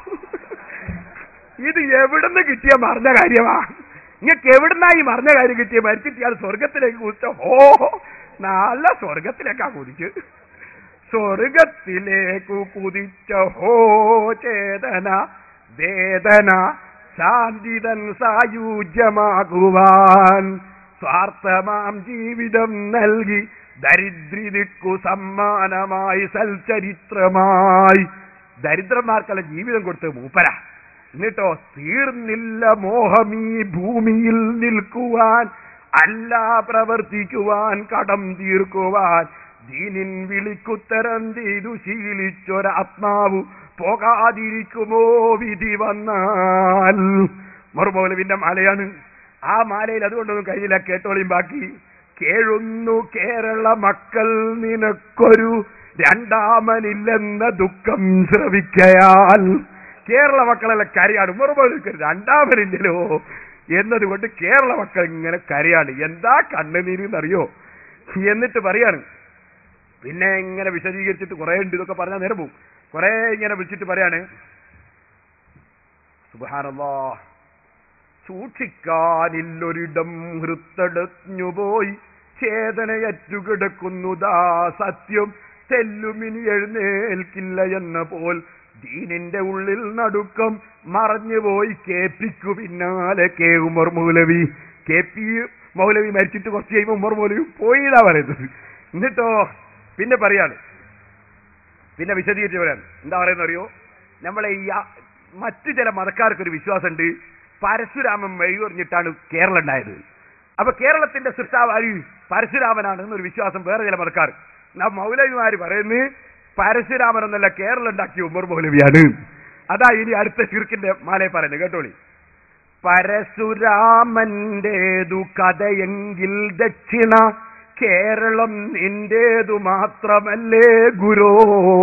ഇത് എവിടുന്ന് കിട്ടിയ മറിഞ്ഞ കാര്യമാ നിങ്ങൾക്ക് എവിടുന്നായി മറിഞ്ഞ കാര്യം കിട്ടിയ മരിച്ചിട്ട് ഇയാൾ സ്വർഗത്തിലേക്ക് കുതിച്ച ഹോ നല്ല സ്വർഗത്തിലേക്കാ കുതിച്ച് സ്വർഗത്തിലേക്കു കുതിച്ച ഹോ ചേതന വേദന ശാന്തിതൻ സായുജ്യമാകുവാൻ സ്വാർത്ഥമാം ജീവിതം നൽകി ദരിദ്രിതിക്കു സമ്മാനമായി സൽചരിത്രമായി ദരിദ്രന്മാർക്കുള്ള ജീവിതം കൊടുത്ത് മൂപ്പര എന്നിട്ടോ തീർന്നില്ല മോഹമീ ഭൂമിയിൽ നിൽക്കുവാൻ അല്ല പ്രവർത്തിക്കുവാൻ കടം തീർക്കുവാൻ ദീനിൻ വിളിക്കുത്തരം ചെയ്തു ശീലിച്ചൊരാത്മാവ് പോകാതിരിക്കുമോ വിധി വന്നാൽ മറുമൗലവിന്റെ മാലയാണ് ആ മാലയിൽ അതുകൊണ്ടൊന്നും കഴിയില്ല കേട്ടോളിയും ബാക്കി കേഴുന്നു കേരള മക്കൾ നിനക്കൊരു രണ്ടാമനില്ലെന്ന ദുഃഖം ശ്രവിക്കയാൽ കേരള മക്കളെല്ലാം കരയാണ് മറുപടി രണ്ടാമനില്ലല്ലോ എന്നതുകൊണ്ട് കേരള മക്കൾ ഇങ്ങനെ കരയാണ് എന്താ കണ്ണുനീരെന്നറിയോ എന്നിട്ട് പറയാണ് പിന്നെ ഇങ്ങനെ വിശദീകരിച്ചിട്ട് കുറെ ഉണ്ട് ഇതൊക്കെ പറഞ്ഞാൽ നേരം പോകും കുറെ ഇങ്ങനെ വിളിച്ചിട്ട് പറയാണ് സുബാനല്ലാ സൂക്ഷിക്കാനില്ലൊരിടം ഹൃത്തടഞ്ഞുപോയി ചേതനയറ്റു കിടക്കുന്നതാ സത്യം തെല്ലുമിനി എഴുന്നേൽക്കില്ല എന്ന പോൽ ദീനിന്റെ ഉള്ളിൽ നടുക്കം മറഞ്ഞുപോയി കേപ്പിക്കു പിന്നാലെ K Umar Moulavi K P Moulavi മരിച്ചിട്ട് കുറച്ച് കഴിയുമ്പോൾ ഉമർ മൗലവി പോയിതാ പറയുന്നത് എന്നിട്ടോ പിന്നെ പറയാണ് പിന്നെ വിശദീകരിച്ച് പറയാൻ എന്താ പറയുന്നത് അറിയോ നമ്മളെ ഈ ആ- മറ്റു ചില മതക്കാർക്കൊരു വിശ്വാസമുണ്ട് പരശുരാമൻ വഴിയൊറിഞ്ഞിട്ടാണ് കേരളം ഉണ്ടായത് അപ്പൊ കേരളത്തിന്റെ സൃഷ്ടാവ് ആര് പരശുരാമനാണ് എന്നൊരു വിശ്വാസം വേറെ ചില മതക്കാർ നാ മൗലവിമാര് പറയുന്നത് പരശുരാമൻ എന്നല്ല കേരളം ഉണ്ടാക്കിയ ഉമർ മൗലവിയാണ് അതാ ഇനി അടുത്ത ചുരുക്കിന്റെ മാലയെ പറയുന്നത് കേട്ടോളി പരശുരാമന്റേതു കഥയെങ്കിൽ ദക്ഷിണ കേരളം നിന്റേതു മാത്രമല്ലേ ഗുരോ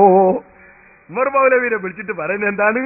ഉമർ മൗലവിനെ വിളിച്ചിട്ട് പറയുന്നത് എന്താണ്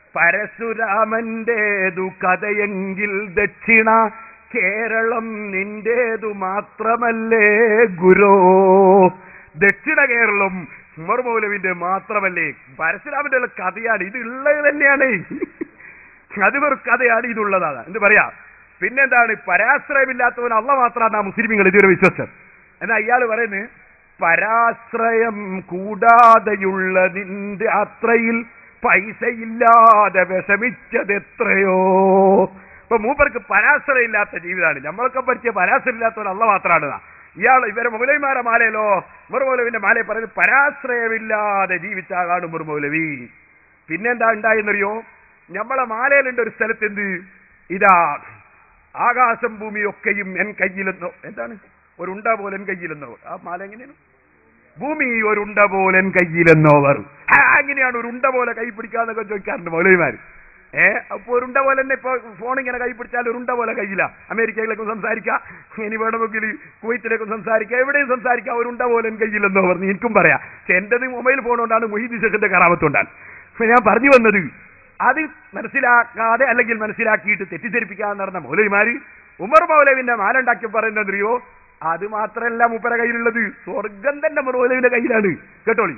പരശുരാമന്റേതു കഥയെങ്കിൽ ദക്ഷിണ കേരളം നിന്റേതു മാത്രമല്ലേ ഗുരോ ദക്ഷിണ കേരളം ഉമർ മൗലവിന്റെ മാത്രമല്ലേ പരശുരാമന്റെ ഉള്ള കഥയാണ് ഇത് ഉള്ളത് തന്നെയാണ് അത് വെറും കഥയാണ് ഇതുള്ളതാണ് എന്ത് പറയാ പിന്നെന്താണ് പരാശ്രയമില്ലാത്തവൻ അള്ള മാത്രമാണ് ആ മുസ്ലിമുകൾ ഇതുവരെ വിശ്വസിച്ചത് എന്നാ ഇയാൾ പറയുന്നത് പരാശ്രയം കൂടാതെയുള്ള നിന്റെ അത്രയിൽ പൈസയില്ലാതെ വിഷമിച്ചത് എത്രയോ ഇപ്പൊ മൂപ്പർക്ക് പരാശ്രയം ഇല്ലാത്ത ജീവിതമാണ് നമ്മളൊക്കെ പരിചയ പരാശ്രയം ഇല്ലാത്തവൻ അള്ള മാത്രമാണ് ഇയാൾ ഇവരെ മൗലവിമാരെ മാലയിലോ മുറുമൗലവിന്റെ മാലയെ പറയുന്നത് പരാശ്രയമില്ലാതെ ജീവിച്ച ആളാണ് മുറുമൗലവി പിന്നെന്താ ഉണ്ടായെന്നറിയോ നമ്മളെ മാലയിലുണ്ട് ഒരു സ്ഥലത്ത് എന്ത് ഇതാ ആകാശം ഭൂമിയൊക്കെയും എൻ കയ്യിലെന്നോ എന്താണ് ഒരു ഉണ്ട പോലെ എൻ കയ്യിലെന്നോ ആ മാല എങ്ങനെയാണ് ഭൂമി ഒരു ഉണ്ട പോലെ എൻ കയ്യിലെന്നോവർ ആ, അങ്ങനെയാണ് ഒരു ഉണ്ട പോലെ കൈ പിടിക്കാന്നൊക്കെ ചോദിക്കാറുണ്ട് മൗലവിമാര് ഏ അപ്പൊ ഒരു ഉണ്ട പോലെ തന്നെ ഇപ്പൊ ഫോൺ ഇങ്ങനെ കൈ പിടിച്ചാൽ ഒരു ഉണ്ട പോലെ കയ്യില്ല അമേരിക്കയിലേക്കും സംസാരിക്കാം ഇനി വേണമെങ്കിൽ കുവൈത്തിലേക്കും സംസാരിക്കാം എവിടെയും സംസാരിക്കാം ഒരു ഉണ്ട പോലെ എൻ കയ്യിലെന്നോ പറഞ്ഞു എനിക്കും പറയാം പക്ഷെ എന്റേത് മൊബൈൽ ഫോൺ കൊണ്ടാണ് മൊഹീദ് ശേഖന്റെ കറാമത്തുണ്ടാൻ അപ്പൊ ഞാൻ പറഞ്ഞു വന്നത് അത് മനസ്സിലാക്കാതെ അല്ലെങ്കിൽ മനസ്സിലാക്കിയിട്ട് തെറ്റിദ്ധരിപ്പിക്കാതെ നടന്ന മൗലവിമാര് ഉമർ മൗലവിന്റെ മാല ഉണ്ടാക്കി പറയുന്നതറിയോ അത് മാത്രമല്ല മൂപ്പര കയ്യിലുള്ളത് സ്വർഗം തന്നെ മൗലവിന്റെ കയ്യിലാണ് കേട്ടോളി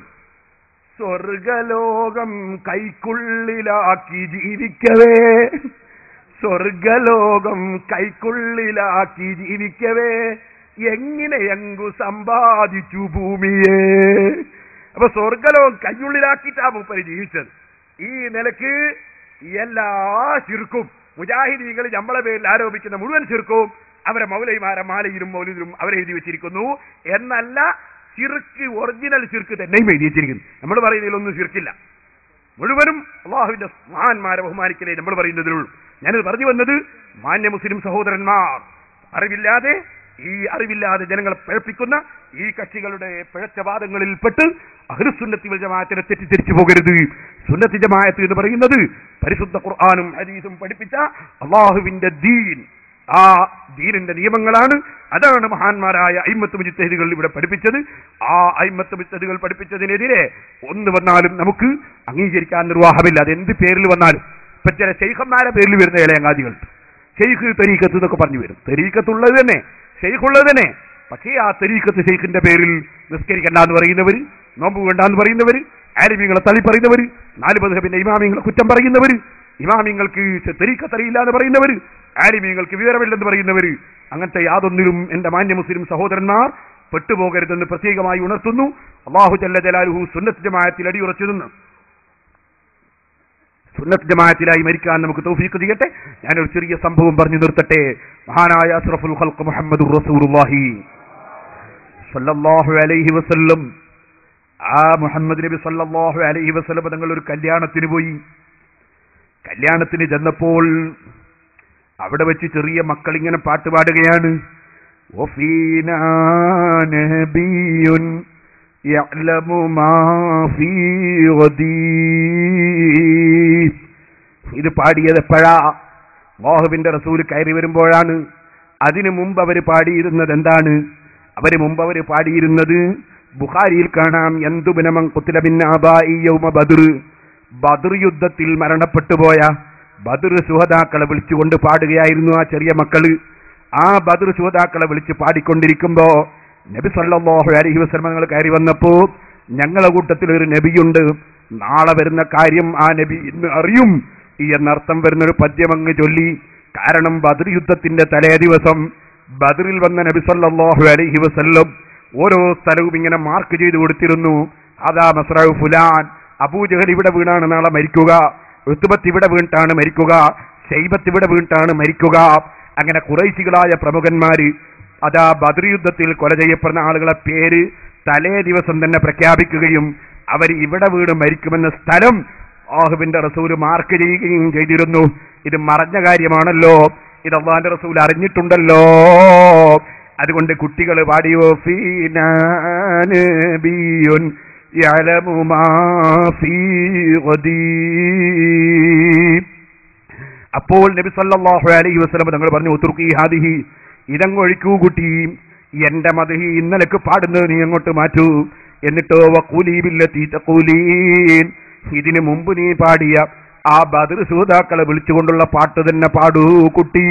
സ്വർഗലോകം കൈക്കുള്ളിലാക്കി ജീവിക്കവേ സ്വർഗലോകം കൈക്കുള്ളിലാക്കി ജീവിക്കവേ എങ്ങനെ എങ്കു സമ്പാദിച്ചു ഭൂമിയെ അപ്പൊ സ്വർഗലോകം കൈയുള്ളിലാക്കിയിട്ടാ മൂപ്പര് ജീവിച്ചത് ഈ നിലക്ക് എല്ലാ ചുരുക്കും മുജാഹിദീകൾ നമ്മളെ പേരിൽ ആരോപിക്കുന്ന മുഴുവൻ ചുരുക്കവും അവരെ മൗലൈമാരെ മാലയിലും മൗലിലും അവരെ എഴുതി വെച്ചിരിക്കുന്നു എന്നല്ല ചിർക്ക് ഒറിജിനൽ ചിർക്ക് തന്നെയും എഴുതി വെച്ചിരിക്കുന്നു നമ്മൾ പറയുന്നതിലൊന്നും ചിർക്കില്ല മുഴുവനും അള്ളാഹുവിന്റെ മഹാന്മാരെ ബഹുമാനിക്കലേ നമ്മൾ പറയുന്നതിലുള്ളൂ ഞാനിത് പറഞ്ഞു വന്നത് മാന്യ മുസ്ലിം സഹോദരന്മാർ അറിവില്ലാതെ ഈ അറിവില്ലാതെ ജനങ്ങളെ പിഴപ്പിക്കുന്ന ഈ കക്ഷികളുടെ പിഴച്ച വാദങ്ങളിൽപ്പെട്ട് അഹ്ലുസുന്നത്തി വൽ ജമാഅത്തിനെ തെറ്റിദ്ധരിച്ചു പോകരുത് സുന്നത്തി ജമാഅത്ത് എന്ന് പറയുന്നത് പരിശുദ്ധ ഖുർആാനും ഹദീസും പഠിപ്പിച്ച അള്ളാഹുവിന്റെ ദീൻ ആ ദീനിന്റെ നിയമങ്ങളാണ് അതാണ് മഹാന്മാരായ അയിമത്ത് മുജിത്തഹിദികൾ ഇവിടെ പഠിപ്പിച്ചത് ആ അയിമത്ത് മുജിത്തഹിദികൾ പഠിപ്പിച്ചതിനെതിരെ ഒന്ന് വന്നാലും നമുക്ക് അംഗീകരിക്കാൻ നിർവാഹമില്ല അത് എന്ത് പേരിൽ വന്നാലും ഇപ്പൊ ചില ശൈഖന്മാരെ പേരിൽ വരുന്ന ഇളയങ്ങാദികൾ ഷെയ്ഖ് തെരീക്കത്ത് എന്നൊക്കെ പറഞ്ഞു വരും തെരീക്കത്തുള്ളത് തന്നെ ഷെയ്ഖുള്ളത് തന്നെ പക്ഷേ ആ തെരീക്കത്ത് ഷെയ്ഖിന്റെ പേരിൽ നിസ്കരിക്കണ്ട എന്ന് പറയുന്നവര് നോമ്പ് വേണ്ട എന്ന് പറയുന്നവര് ആലിമീങ്ങളെ തള്ളി പറയുന്നവര് നാല് മധുഹബിന്റെ ഇമാമിങ്ങളെ കുറ്റം പറയുന്നവര് ഇമാമിങ്ങൾക്ക് തെരീക്കത്തറിയില്ല എന്ന് പറയുന്നവര് ആലിമീങ്ങൾക്ക് വിവരമില്ലെന്ന് പറയുന്നവര് അങ്ങനത്തെ യാതൊന്നിലും എന്റെ മാന്യ മുസ്ലിം സഹോദരന്മാർ പെട്ടുപോകരുതെന്ന് പ്രത്യേകമായി ഉണർത്തുന്നു അള്ളാഹു ജല്ല ജലാലുഹു സുന്നത്ത് ജമാഅത്തിൽ അടിയുറച്ചു നിന്ന് സുന്നത്ത് ജമാഅത്തിലായി മരിക്കാൻ നമുക്ക് തൗഫീഖ് ചെയ്യട്ടെ ഞാനൊരു ചെറിയ സംഭവം പറഞ്ഞു നിർത്തട്ടെ മഹാനായ അഷ്റഫുൽ ഖൽഖ് മുഹമ്മദുർ റസൂലുള്ളാഹി സല്ലല്ലാഹു അലൈഹി വസല്ലം ആ മുഹമ്മദ് നബി സല്ലല്ലാഹു അലൈഹി വസല്ലം തങ്ങൾ ഒരു കല്യാണത്തിന് പോയി കല്യാണത്തിന് ചെന്നപ്പോൾ അവിടെ വെച്ച് ചെറിയ മക്കൾ ഇങ്ങനെ പാട്ട് പാടുകയാണ് وفينا نبي يعلم ما في غدي ഇത് പാടിയത് എപ്പോഴാ മോഹബിന്റെ റസൂല് കയറി വരുമ്പോഴാണ് അതിനു മുമ്പ് അവർ പാടിയിരുന്നത് എന്താണ് അവര് മുമ്പ് അവർ പാടിയിരുന്നത് ബുഖാരിയിൽ കാണാം എന്തുബിനമൻ കുത്തിലബിന്നൗമ ബദർ ബദർ യുദ്ധത്തിൽ മരണപ്പെട്ടു പോയ ബദർ സുഹതാക്കളെ വിളിച്ചുകൊണ്ട് പാടുകയായിരുന്നു ആ ചെറിയ മക്കള് ആ ബദർ സുഹതാക്കളെ വിളിച്ച് പാടിക്കൊണ്ടിരിക്കുമ്പോ നബി സല്ലല്ലാഹു അലൈഹി വസല്ലം ഞങ്ങൾ കയറി വന്നപ്പോ ഞങ്ങളെ കൂട്ടത്തിൽ ഒരു നബിയുണ്ട് നാളെ വരുന്ന കാര്യം ആ നബി ഇന്ന് അറിയും ഈ എന്നർത്ഥം വരുന്നൊരു പദ്യം അങ്ങ് ചൊല്ലി കാരണം ബദർ യുദ്ധത്തിന്റെ തലേ ദിവസം ബദറിൽ വന്ന നബി സല്ലല്ലാഹു അലൈഹി വസല്ലം ഓരോ സ്ഥലവും ഇങ്ങനെ മാർക്ക് ചെയ്തു കൊടുത്തിരുന്നു അതാ മസ്രാവ് ഫുലാൻ അബൂജഹൽ ഇവിടെ വീണാണ് നാളെ മരിക്കുക ഋത്തുബത്ത് ഇവിടെ വീണിട്ടാണ് മരിക്കുക ശൈബത്ത് ഇവിടെ വീണിട്ടാണ് മരിക്കുക അങ്ങനെ കുറൈശികളായ പ്രമുഖന്മാര് അതാ ബദർ യുദ്ധത്തിൽ കൊല ചെയ്യപ്പെടുന്ന ആളുകളെ പേര് തലേ ദിവസം തന്നെ പ്രഖ്യാപിക്കുകയും അവർ ഇവിടെ വീണ് മരിക്കുമെന്ന സ്ഥലം ആഹുവിന്റെ റസൂല് മാർക്ക് ചെയ്യുകയും ചെയ്തിരുന്നു ഇത് മറഞ്ഞ കാര്യമാണല്ലോ ഇത് അള്ളാന്റെ റസൂൽ അറിഞ്ഞിട്ടുണ്ടല്ലോ അതുകൊണ്ട് കുട്ടികൾ പാടിയോ ഫീനാനബിയുൻ യഅലമു മാ ഫീ ഗദീ അപ്പോൾ നബി സല്ലല്ലാഹു അലൈഹി വസല്ലം തങ്ങൾ പറഞ്ഞു ഉത്തുർക്കി ഹാദിഹി ഇതങ്ങൊഴിക്കൂ കുട്ടി എന്റെ മതഹി ഇന്നലേക്ക് പാടുന്നത് നീ അങ്ങോട്ട് മാറ്റൂ എന്നിട്ടോ വക്കൂലി ബില്ലത്തി തഖൂലീൻ ഇതിനു മുമ്പ് നീ പാടിയ ആ ബദർ സൂതാക്കളെ വിളിച്ചുകൊണ്ടുള്ള പാട്ട് തന്നെ പാടൂ കുട്ടി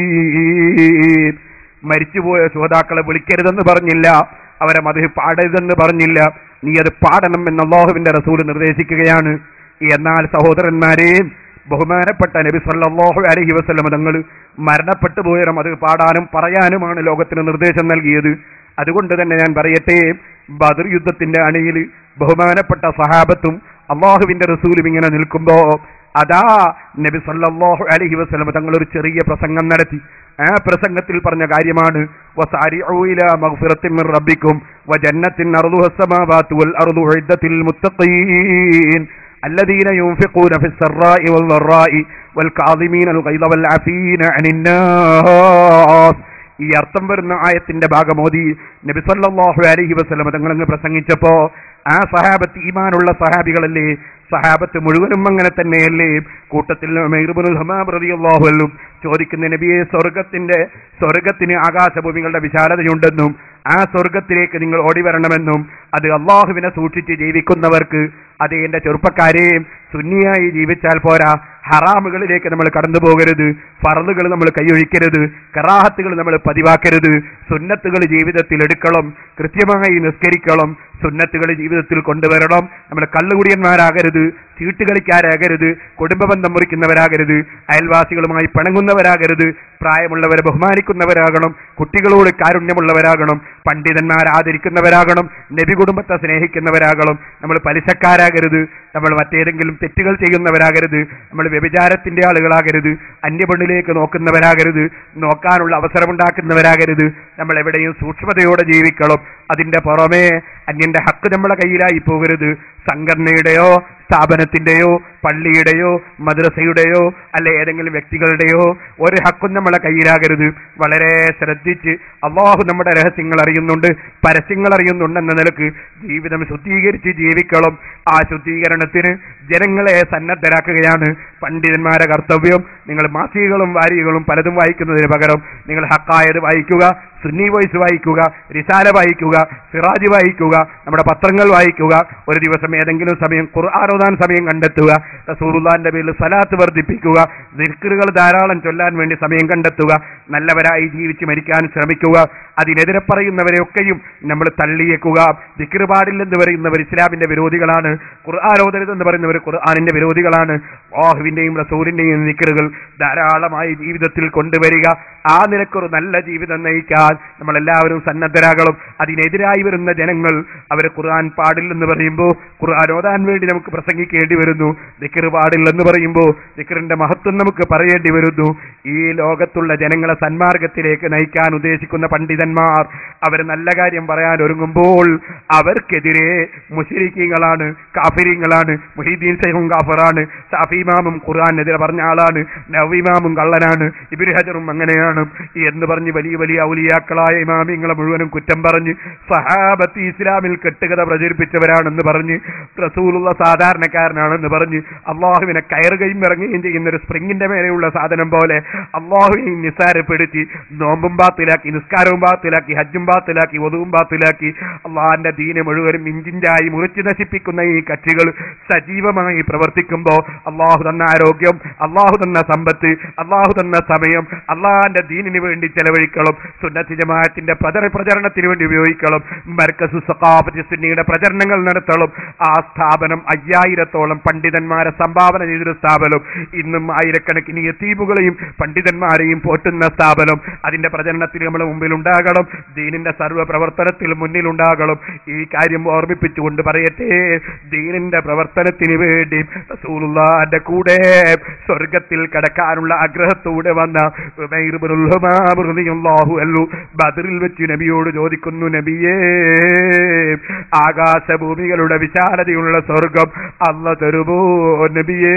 മരിച്ചുപോയ ശ്രോതാക്കളെ വിളിക്കരുതെന്ന് പറഞ്ഞില്ല അവരെ മതഹ് പാടരുതെന്ന് പറഞ്ഞില്ല നീ അത് പാടണം എന്ന് അള്ളാഹുവിന്റെ റസൂൽ നിർദ്ദേശിക്കുകയാണ് എന്നാൽ സഹോദരന്മാരെ ബഹുമാനപ്പെട്ട നബി സല്ലല്ലാഹു അലൈഹി വസല്ലം തങ്ങൾ മരണപ്പെട്ടു പോയവരും അത് പാടാനും പറയാനുമാണ് ലോകത്തിന് നിർദ്ദേശം നൽകിയത് അതുകൊണ്ട് തന്നെ ഞാൻ പറയട്ടെ ബദർ യുദ്ധത്തിന്റെ അണിയിൽ ബഹുമാനപ്പെട്ട സഹാബത്തും അള്ളാഹുവിന്റെ റസൂലും ഇങ്ങനെ നിൽക്കുമ്പോ അതാ നബി സല്ലല്ലാഹു അലൈഹി വസല്ലം തങ്ങൾ ഒരു ചെറിയ പ്രസംഗം നടത്തി ആ പ്രസംഗത്തിൽ പറഞ്ഞ കാര്യമാണ് വസാരിഉ ഇലാ മഗ്ഫിറത്തിൻ മിർ റബ്ബിക്കും വജന്നത്തിൻ അർദുഹ السماوات والأرض عدة للمتقين الذين ينفقون في السراء والضراء والكاظمين الغيظ والعافين عن الناس ഈ അർത്ഥം വരുന്ന ആയത്തിന്റെ ഭാഗമോദി നബി സല്ലല്ലാഹു അലൈഹി വസല്ലം തങ്ങൾ അങ്ങ് പ്രസംഗിച്ചപ്പോ ആ സഹാബത്ത് ഈമാനുള്ള സഹാബികളല്ലേ സഹാബത്ത് മുഴുവനും അങ്ങനെ തന്നെയല്ലേ കൂട്ടത്തിൽ റളിയല്ലാഹുവല്ലും ചോദിക്കുന്ന നബിയെ സ്വർഗത്തിന്റെ സ്വർഗത്തിന് ആകാശഭൂമികളുടെ വിശാലതയുണ്ടെന്നും ആ സ്വർഗത്തിലേക്ക് നിങ്ങൾ ഓടി വരണമെന്നും അത് അള്ളാഹുവിനെ സൂക്ഷിച്ച് ജീവിക്കുന്നവർക്ക് അത് എന്റെ ചെറുപ്പക്കാരെ സുന്നിയായി ജീവിച്ചാൽ പോരാ ഹറാമുകളിലേക്ക് നമ്മൾ കടന്നു പോകരുത് ഫറലുകൾ നമ്മൾ കൈയൊഴിക്കരുത് കറാഹത്തുകൾ നമ്മൾ പതിവാക്കരുത് സുന്നത്തുകൾ ജീവിതത്തിൽ എടുക്കണം കൃത്യമായി നിസ്കരിക്കണം സുന്നത്തുകൾ ജീവിതത്തിൽ കൊണ്ടുവരണം നമ്മൾ കള്ളുകുടിയന്മാരാകരുത് ചീട്ടുകളിക്കാരാകരുത് കുടുംബബന്ധം മുറിക്കുന്നവരാകരുത് അയൽവാസികളുമായി പിണങ്ങുന്നവരാകരുത് പ്രായമുള്ളവരെ ബഹുമാനിക്കുന്നവരാകണം കുട്ടികളോട് കാരുണ്യമുള്ളവരാകണം പണ്ഡിതന്മാർ ആദരിക്കുന്നവരാകണം നബി കുടുംബത്തെ സ്നേഹിക്കുന്നവരാകണം നമ്മൾ പലിശക്കാരാകരുത് നമ്മൾ മറ്റേതെങ്കിലും തെറ്റുകൾ ചെയ്യുന്നവരാകരുത് നമ്മൾ വ്യഭിചാരത്തിന്റെ ആളുകളാകരുത് അന്യപെണ്ണിലേക്ക് നോക്കുന്നവരാകരുത് നോക്കാനുള്ള അവസരമുണ്ടാക്കുന്നവരാകരുത് നമ്മൾ എവിടെയും സൂക്ഷ്മതയോടെ ജീവിക്കണം അതിന്റെ പുറമേ അന്യന്റെ ഹക്ക് നമ്മളെ കയ്യിലായി പോകരുത് സംഘടനയുടെയോ സ്ഥാപനത്തിന്റെയോ പള്ളിയുടെയോ മദ്രസയുടെയോ അല്ലെ ഏതെങ്കിലും വ്യക്തികളുടെയോ ഒരു ഹക്കും നമ്മളെ കയ്യിലാകരുത് വളരെ ശ്രദ്ധിച്ച് അള്ളാഹു നമ്മുടെ രഹസ്യങ്ങൾ അറിയുന്നുണ്ട് പരസ്യങ്ങൾ അറിയുന്നുണ്ടെന്ന നിലക്ക് ജീവിതം ശുദ്ധീകരിച്ച് ജീവിക്കണം ആ ശുദ്ധീകരണത്തിന് ജനങ്ങളെ സന്നദ്ധരാക്കുകയാണ് പണ്ഡിതന്മാരെ കർത്തവ്യം നിങ്ങൾ മാസികകളും വാരികകളും പലതും വായിക്കുന്നതിന് പകരം നിങ്ങൾ ഹക്കായത് വായിക്കുക സുന്നി വോയിസ് വായിക്കുക റിസാല വായിക്കുക സിറാജ് വായിക്കുക നമ്മുടെ പത്രങ്ങൾ വായിക്കുക ഒരു ദിവസം ഏതെങ്കിലും സമയം ഖുർആാനോദാൻ സമയം കണ്ടെത്തുക റസൂറുല്ലാന്റെ പേരിൽ സലാത്ത് വർദ്ധിപ്പിക്കുക ദിർക്കറുകൾ ധാരാളം ചൊല്ലാൻ വേണ്ടി സമയം കണ്ടെത്തുക നല്ലവരായി ജീവിച്ച് മരിക്കാൻ ശ്രമിക്കുക അതിനെതിരെ പറയുന്നവരെയൊക്കെയും നമ്മൾ തള്ളിയേക്കുക ദിക്കറ് പാടില്ലെന്ന് പറയുന്നവർ ഇസ്ലാമിന്റെ വിരോധികളാണ് ഖുർആാനോദരുതെന്ന് പറയുന്നവർ ഖുർആാനിന്റെ വിരോധികളാണ് വാഹുവിന്റെയും റസൂലിന്റെയും ദിക്കറുകൾ ധാരാളമായി ജീവിതത്തിൽ കൊണ്ടുവരിക ആ നിലക്കൊരു നല്ല ജീവിതം നയിക്കാൻ നമ്മളെല്ലാവരും സന്നദ്ധരാകണം അതിനെതിരായി വരുന്ന ജനങ്ങൾ അവരെ ഖുർആൻ പാടില്ലെന്ന് പറയുമ്പോൾ ഖുർആൻ ഓതാൻ വേണ്ടി നമുക്ക് പ്രസംഗിക്കേണ്ടി വരുന്നു ദിക്കറ് പാടില്ലെന്ന് പറയുമ്പോൾ ദിക്കറിന്റെ മഹത്വം നമുക്ക് പറയേണ്ടി വരുന്നു ഈ ലോകത്തുള്ള ജനങ്ങളെ സന്മാർഗത്തിലേക്ക് നയിക്കാൻ ഉദ്ദേശിക്കുന്ന പണ്ഡിതന്മാർ അവർ നല്ല കാര്യം പറയാൻ ഒരുങ്ങുമ്പോൾ അവർക്കെതിരെ മുഷരിക്കീങ്ങളാണ് കാഫിരിങ്ങളാണ് മുഹീദ്ദീൻ സൈഹും കാഫറാണ് ഷാഫിമാമും ഖുർആാനെതിരെ പറഞ്ഞ ആളാണ് നവീമാമും കള്ളനാണ് ഇബിൻ ഹജറും അങ്ങനെയാണ് എന്ന് പറഞ്ഞ് വലിയ വലിയ ഔലിയാക്കളായ ഇമാമിങ്ങളെ മുഴുവനും കുറ്റം പറഞ്ഞ് സഹാബത്ത് ഇസ്ലാമിൽ കെട്ടുകഥ പ്രചരിപ്പിച്ചവരാണെന്ന് പറഞ്ഞ് റസൂലുള്ള സാധാരണക്കാരനാണെന്ന് പറഞ്ഞ് അള്ളാഹുവിനെ കയറുകയും ഇറങ്ങുകയും ചെയ്യുന്ന ഒരു സ്പ്രിങ്ങിന്റെ മേലെയുള്ള സാധനം പോലെ അള്ളാഹുവിനെയും നിസ്സാരപ്പെടുത്തി നോമ്പും ബാത്തിലാക്കി നിസ്കാരവും ബാത്തിലാക്കി ഹജ്ജും ബാത്തിലാക്കി ഒതുവും ബാത്തിലാക്കി അള്ളാഹിന്റെ ദീനെ മുഴുവനും ഇഞ്ചിഞ്ചായി മുറിച്ചു നശിപ്പിക്കുന്ന ഈ കക്ഷികൾ സജീവമായി പ്രവർത്തിക്കുമ്പോ അള്ളാഹു തന്ന ആരോഗ്യം അള്ളാഹു തന്ന സമ്പത്ത് അള്ളാഹു തന്ന സമയം അള്ളാഹിന്റെ ദീനിന് വേണ്ടി ചെലവഴിക്കണം സുന്നത്തി ജമാഅത്തിന്റെ പ്രചര പ്രചരണത്തിന് വേണ്ടി ഉപയോഗിക്കണം മർക്കസു സഖാഫത്ത് സുന്നിയുടെ പ്രചരണങ്ങൾ നടത്തണം ആ സ്ഥാപനം അയ്യായിരത്തോളം പണ്ഡിതന്മാരെ സംഭാവന ചെയ്തൊരു സ്ഥാപനം ഇന്നും ആയിരക്കണക്കിന് യത്തീമുകളെയും പണ്ഡിതന്മാരെയും പോറ്റുന്ന സ്ഥാപനം അതിന്റെ പ്രചരണത്തിന് നമ്മുടെ മുമ്പിൽ ഉണ്ടാകണം ദീനിന്റെ സർവ്വ പ്രവർത്തനത്തിൽ മുന്നിലുണ്ടാകണം ഈ കാര്യം ഓർമ്മിപ്പിച്ചുകൊണ്ട് പറയട്ടെ ദീനിന്റെ പ്രവർത്തനത്തിന് വേണ്ടി റസൂലുള്ളാന്റെ കൂടെ സ്വർഗത്തിൽ കടക്കാനുള്ള ആഗ്രഹത്തോടെ വന്ന ഉമൈർ ഇബ്നുൽ ഹുമാം റളിയല്ലാഹു അൻഹു ബദറിൽ വെച്ച് നബിയോട് ചോദിക്കുന്നു നബിയേ ആകാശഭൂമികളുടെ വിശാലതയുള്ള സ്വർഗം അല്ല തരുമോ നബിയേ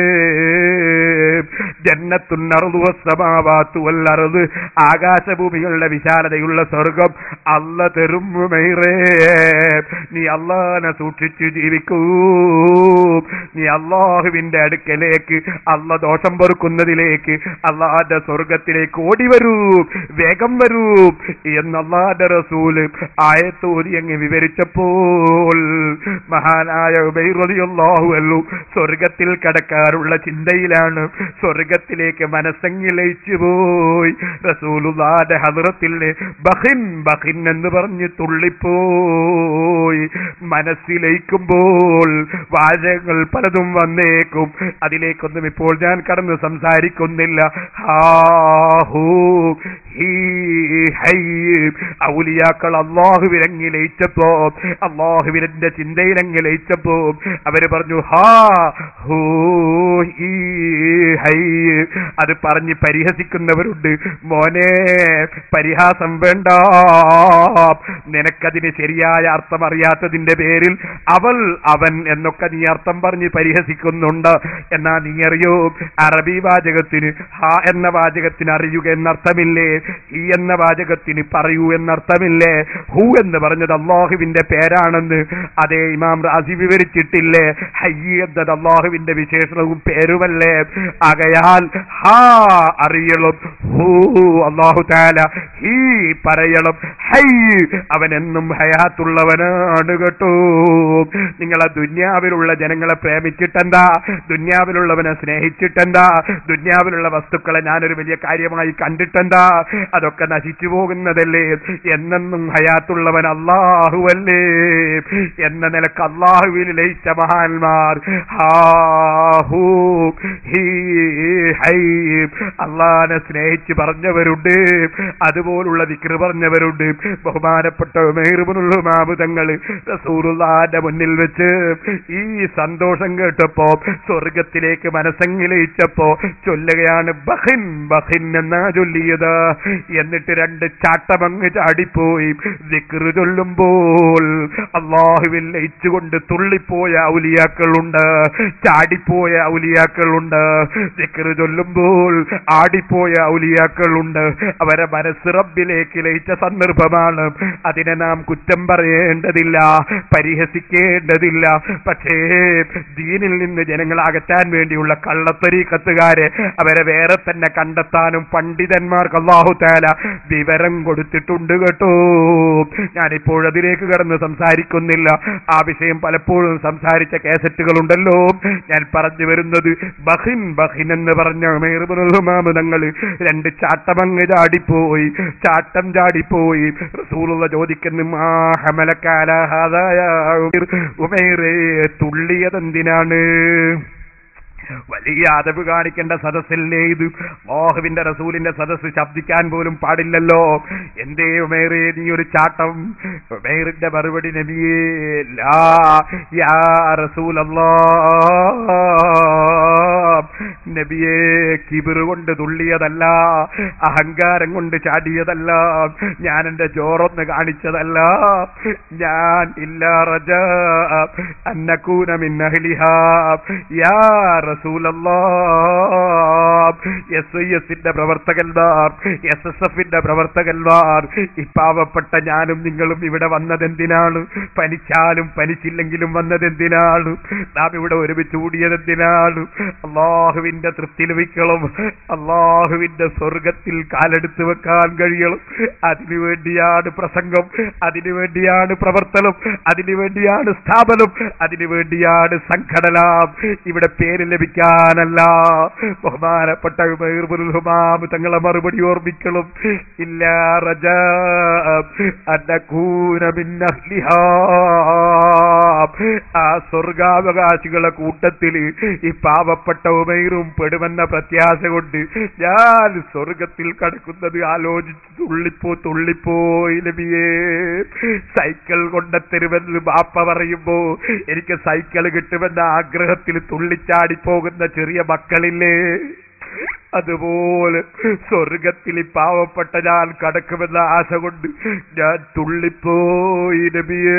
ജന്നത്തുന്നറുവസ്സമാവാത്തു വല്ലറുത് ആകാശഭൂമികളുടെ വിശാലതയുള്ള സ്വർഗം അല്ല തരും ഉമൈറേ നീ അള്ളാനെ സൂക്ഷിച്ചു ജീവിക്കൂ നീ അള്ളാഹുവിന്റെ അടുക്കലേക്ക് അല്ല ദോഷം പൊറുക്കുന്നതിലേക്ക് അള്ളാന്റെ സ്വർഗത്തിലേക്ക് ഓടി വരൂ വേഗം വരൂ എന്ന് അള്ളാന്റെ റസൂല് ആയത്തോതി അങ്ങ് വിവരിച്ചപ്പോൾ മഹാനായ ഉബൈറളിയല്ലാഹു അല്ലു സ്വർഗത്തിൽ കടക്കാറുള്ള ചിന്തയിലാണ് സ്വർഗത്തിലേക്ക് മനസ്സങ്ങി ലയിച്ചു പോയി റസൂലുള്ളാന്റെ ഹദ്റത്തിൽ ബഹിൻ ബഹിൻ എന്ന് പറഞ്ഞ് തുള്ളിപ്പോയി മനസ്സിലയിക്കുമ്പോൾ വാചകങ്ങൾ പലതും വന്നേക്കും അതിലേക്കൊന്നും ഇപ്പോൾ ഞാൻ കടന്ന് സംസാരിക്കുന്നില്ല ഹാഹൂ ഹീ ഹൈ ഔലിയാക്കൾ അള്ളാഹുവിനങ്ങി ലയിച്ചപ്പോ അള്ളാഹുവിനെ ചിന്തയിലങ്ങി ലയിച്ചപ്പോ അവര് പറഞ്ഞു ഹാ ഹൂ ഹീ ഹൈ അത് പറഞ്ഞ് പരിഹസിക്കുന്നവരുണ്ട് മോനെ പരിഹാസം വേണ്ട നിനക്കതിന് ശരിയായ അർത്ഥം അറിയാത്തതിന്റെ പേരിൽ അവൾ അവൻ എന്നൊക്കെ നീ അർത്ഥം പറഞ്ഞ് പരിഹസിക്കുന്നുണ്ട് എന്നാ നീ അറിയോ അറബി വാചകത്തിന് ഹ എന്ന വാചകത്തിന് അറിയുക എന്നർത്ഥമില്ലേ ഈ എന്ന വാചകത്തിന് പറയൂ എന്നർത്ഥമില്ലേ ഹു എന്ന് പറഞ്ഞത് അള്ളാഹുവിന്റെ പേരാണെന്ന് അതേ ഇമാം റാസി വിവരിച്ചിട്ടില്ലേ ഹയ്യ എന്നത് അള്ളാഹുവിന്റെ വിശേഷണവും പേരുമല്ലേ ആ ആകയാൽ ഹാ അറിയണം ഹൂ അള്ളാഹു താല ഹീ പറയണം ഹൈ അവനെന്നും ഹയാത്തുള്ളവനാണ് കേട്ടോ നിങ്ങളെ ദുന്യാവിലുള്ള ജനങ്ങളെ പ്രേമിച്ചിട്ടെന്താ ദുന്യാവിലുള്ളവനെ സ്നേഹിച്ചിട്ടെന്താ ദുന്യാവിലുള്ള വസ്തുക്കളെ ഞാനൊരു വലിയ കാര്യമായി കണ്ടിട്ടെന്താ അതൊക്കെ നശിച്ചു പോകുന്നതല്ലേ എന്നെന്നും ഹയാത്തുള്ളവൻ അള്ളാഹുവല്ലേ എന്ന നിലക്ക് അള്ളാഹുവിൽ ലയിച്ച മഹാന്മാർ ഹാഹൂ ഹീ ഹൈ അള്ളാനെ സ്നേഹിച്ച് പറഞ്ഞവരുണ്ട് അതുപോലുള്ള ദിക്റ് പറഞ്ഞവരുണ്ട് ബഹുമാനപ്പെട്ട മേറുമുള്ളുമാബുതങ്ങള് റസൂറുള്ളാന്റെ മുന്നിൽ വെച്ച് ഈ സന്തോഷം കേട്ടപ്പോ സ്വർഗത്തിലേക്ക് മനസ്സങ്ങിലയിച്ചപ്പോ ചൊല്ലുകയാണ് ബഹിൻ ബഹിൻ എന്നാ ചൊല്ലിയത് എന്നിട്ട് രണ്ട് ചാട്ടമങ്ങ് ചാടിപ്പോയി ദിക്റ് ചൊല്ലുമ്പോൾ അള്ളാഹുവിൽ ലയിച്ചുകൊണ്ട് തുള്ളിപ്പോയ ഔലിയാക്കളുണ്ട് ചാടിപ്പോയ ഔലിയാക്കളുണ്ട് ദിക്റ് ചൊല്ലുമ്പോൾ ആടിപ്പോയ ഔലിയാക്കളുണ്ട് അവരെ മനസ്സ് റബ്ബിലേക്ക് ലയിച്ച സന്ദർഭമാണ് അതിനെ നാം കുറ്റം പറയേണ്ടതില്ല പരിഹസിക്കേണ്ടതില്ല പക്ഷേ ദീനിൽ നിന്ന് ജനങ്ങളെ അകറ്റാൻ വേണ്ടിയുള്ള കള്ളത്തരീക്കത്തുകാരെ അവരെ വേറെ തന്നെ കണ്ടെത്താനും പണ്ഡിതന്മാർക്ക് അള്ളാഹു താല വിവരം കൊടുത്തിട്ടുണ്ട് കേട്ടോ ഞാനിപ്പോൾ അതിലേക്ക് കടന്ന് സംസാരിക്കുന്നില്ല ആ വിഷയം പലപ്പോഴും സംസാരിച്ച കേസറ്റുകളുണ്ടല്ലോ ഞാൻ പറഞ്ഞു വരുന്നത് ബഹിൻ ബഹിൻ എന്ന് പറഞ്ഞ മേറുമാമതങ്ങൾ രണ്ട് ചാട്ടമങ്ങ് ചാടിപ്പോയി ചാട്ടം ചാടിപ്പോയി റസൂലുള്ള ചോദിക്കുന്നു മാ ഹമലക്കാല ഹാദായ ഉമൈറേ തുള്ളിയതെന്തിനാണ് വലിയ അതവ് കാണിക്കേണ്ട സദസ്സല്ലേ ഇത് മോഹുവിന്റെ റസൂലിന്റെ സദസ്സ് ശബ്ദിക്കാൻ പോലും പാടില്ലല്ലോ എന്തേ ഉമേറേ നീ ഒരു ചാട്ടം ഉമേറിന്റെ മറുപടി നബിയേ ലാ യാ റസൂലല്ലാ നബിയെ കിബിറ് കൊണ്ട് തുള്ളിയതല്ല അഹങ്കാരം കൊണ്ട് ചാടിയതല്ല ഞാൻ എന്റെ ചോറൊന്ന് കാണിച്ചതല്ല ഞാൻ ഇല്ല റജ അന്നക്കൂന മിന്നഹ്ലിഹാ യാ റസൂലല്ലാ എസ് ഐ എസിന്റെ പ്രവർത്തകന്മാർ എസ് എസ് എഫിന്റെ പ്രവർത്തകന്മാർ ഈ പാവപ്പെട്ട ഞാനും നിങ്ങളും ഇവിടെ വന്നതെന്തിനാണ് പനിച്ചാലും പനിച്ചില്ലെങ്കിലും വന്നതെന്തിനാണ് നാം ഇവിടെ ഒരുമിച്ച് കൂടിയതെന്തിനാണ് അള്ളാഹുവിന്റെ തൃപ്തി ലഭിക്കണം അള്ളാഹുവിന്റെ സ്വർഗത്തിൽ കാലെടുത്ത് വെക്കാൻ കഴിയണം അതിനു വേണ്ടിയാണ് പ്രസംഗം അതിനു വേണ്ടിയാണ് പ്രവർത്തനം അതിനു വേണ്ടിയാണ് സ്ഥാപനം അതിനു വേണ്ടിയാണ് സംഘടന ഇവിടെ പേര് ലഭിക്കാനല്ല ബഹുമാനപ്പെട്ട ഉമൈർബുൽഹുമാം തങ്ങളെ മറുപടി ഓർമ്മിക്കണം ഇല്ല റജ അന്നകൂന മിന്നഹ്ലിഹാ ആ സ്വർഗാവകാശികളെ കൂട്ടത്തിൽ ഈ പാവപ്പെട്ട ഉമൈറും പെടുമെന്ന പ്രത്യാശ കൊണ്ട് ഞാൻ സ്വർഗത്തിൽ കടക്കുന്നത് ആലോചിച്ച് തുള്ളിപ്പോ തുള്ളിപ്പോയി നബിയേ സൈക്കിൾ കൊണ്ടെത്തരുമെന്ന് ബാപ്പ പറയുമ്പോ എനിക്ക് സൈക്കിൾ കിട്ടുമെന്ന ആഗ്രഹത്തിൽ തുള്ളിച്ചാടി പോകുന്ന ചെറിയ മക്കളില്ലേ അതുപോലെ സ്വർഗത്തിൽ ഈ പാവപ്പെട്ട ഞാൻ കടക്കുമെന്ന ആശ കൊണ്ട് ഞാൻ തുള്ളിപ്പോയി നബിയേ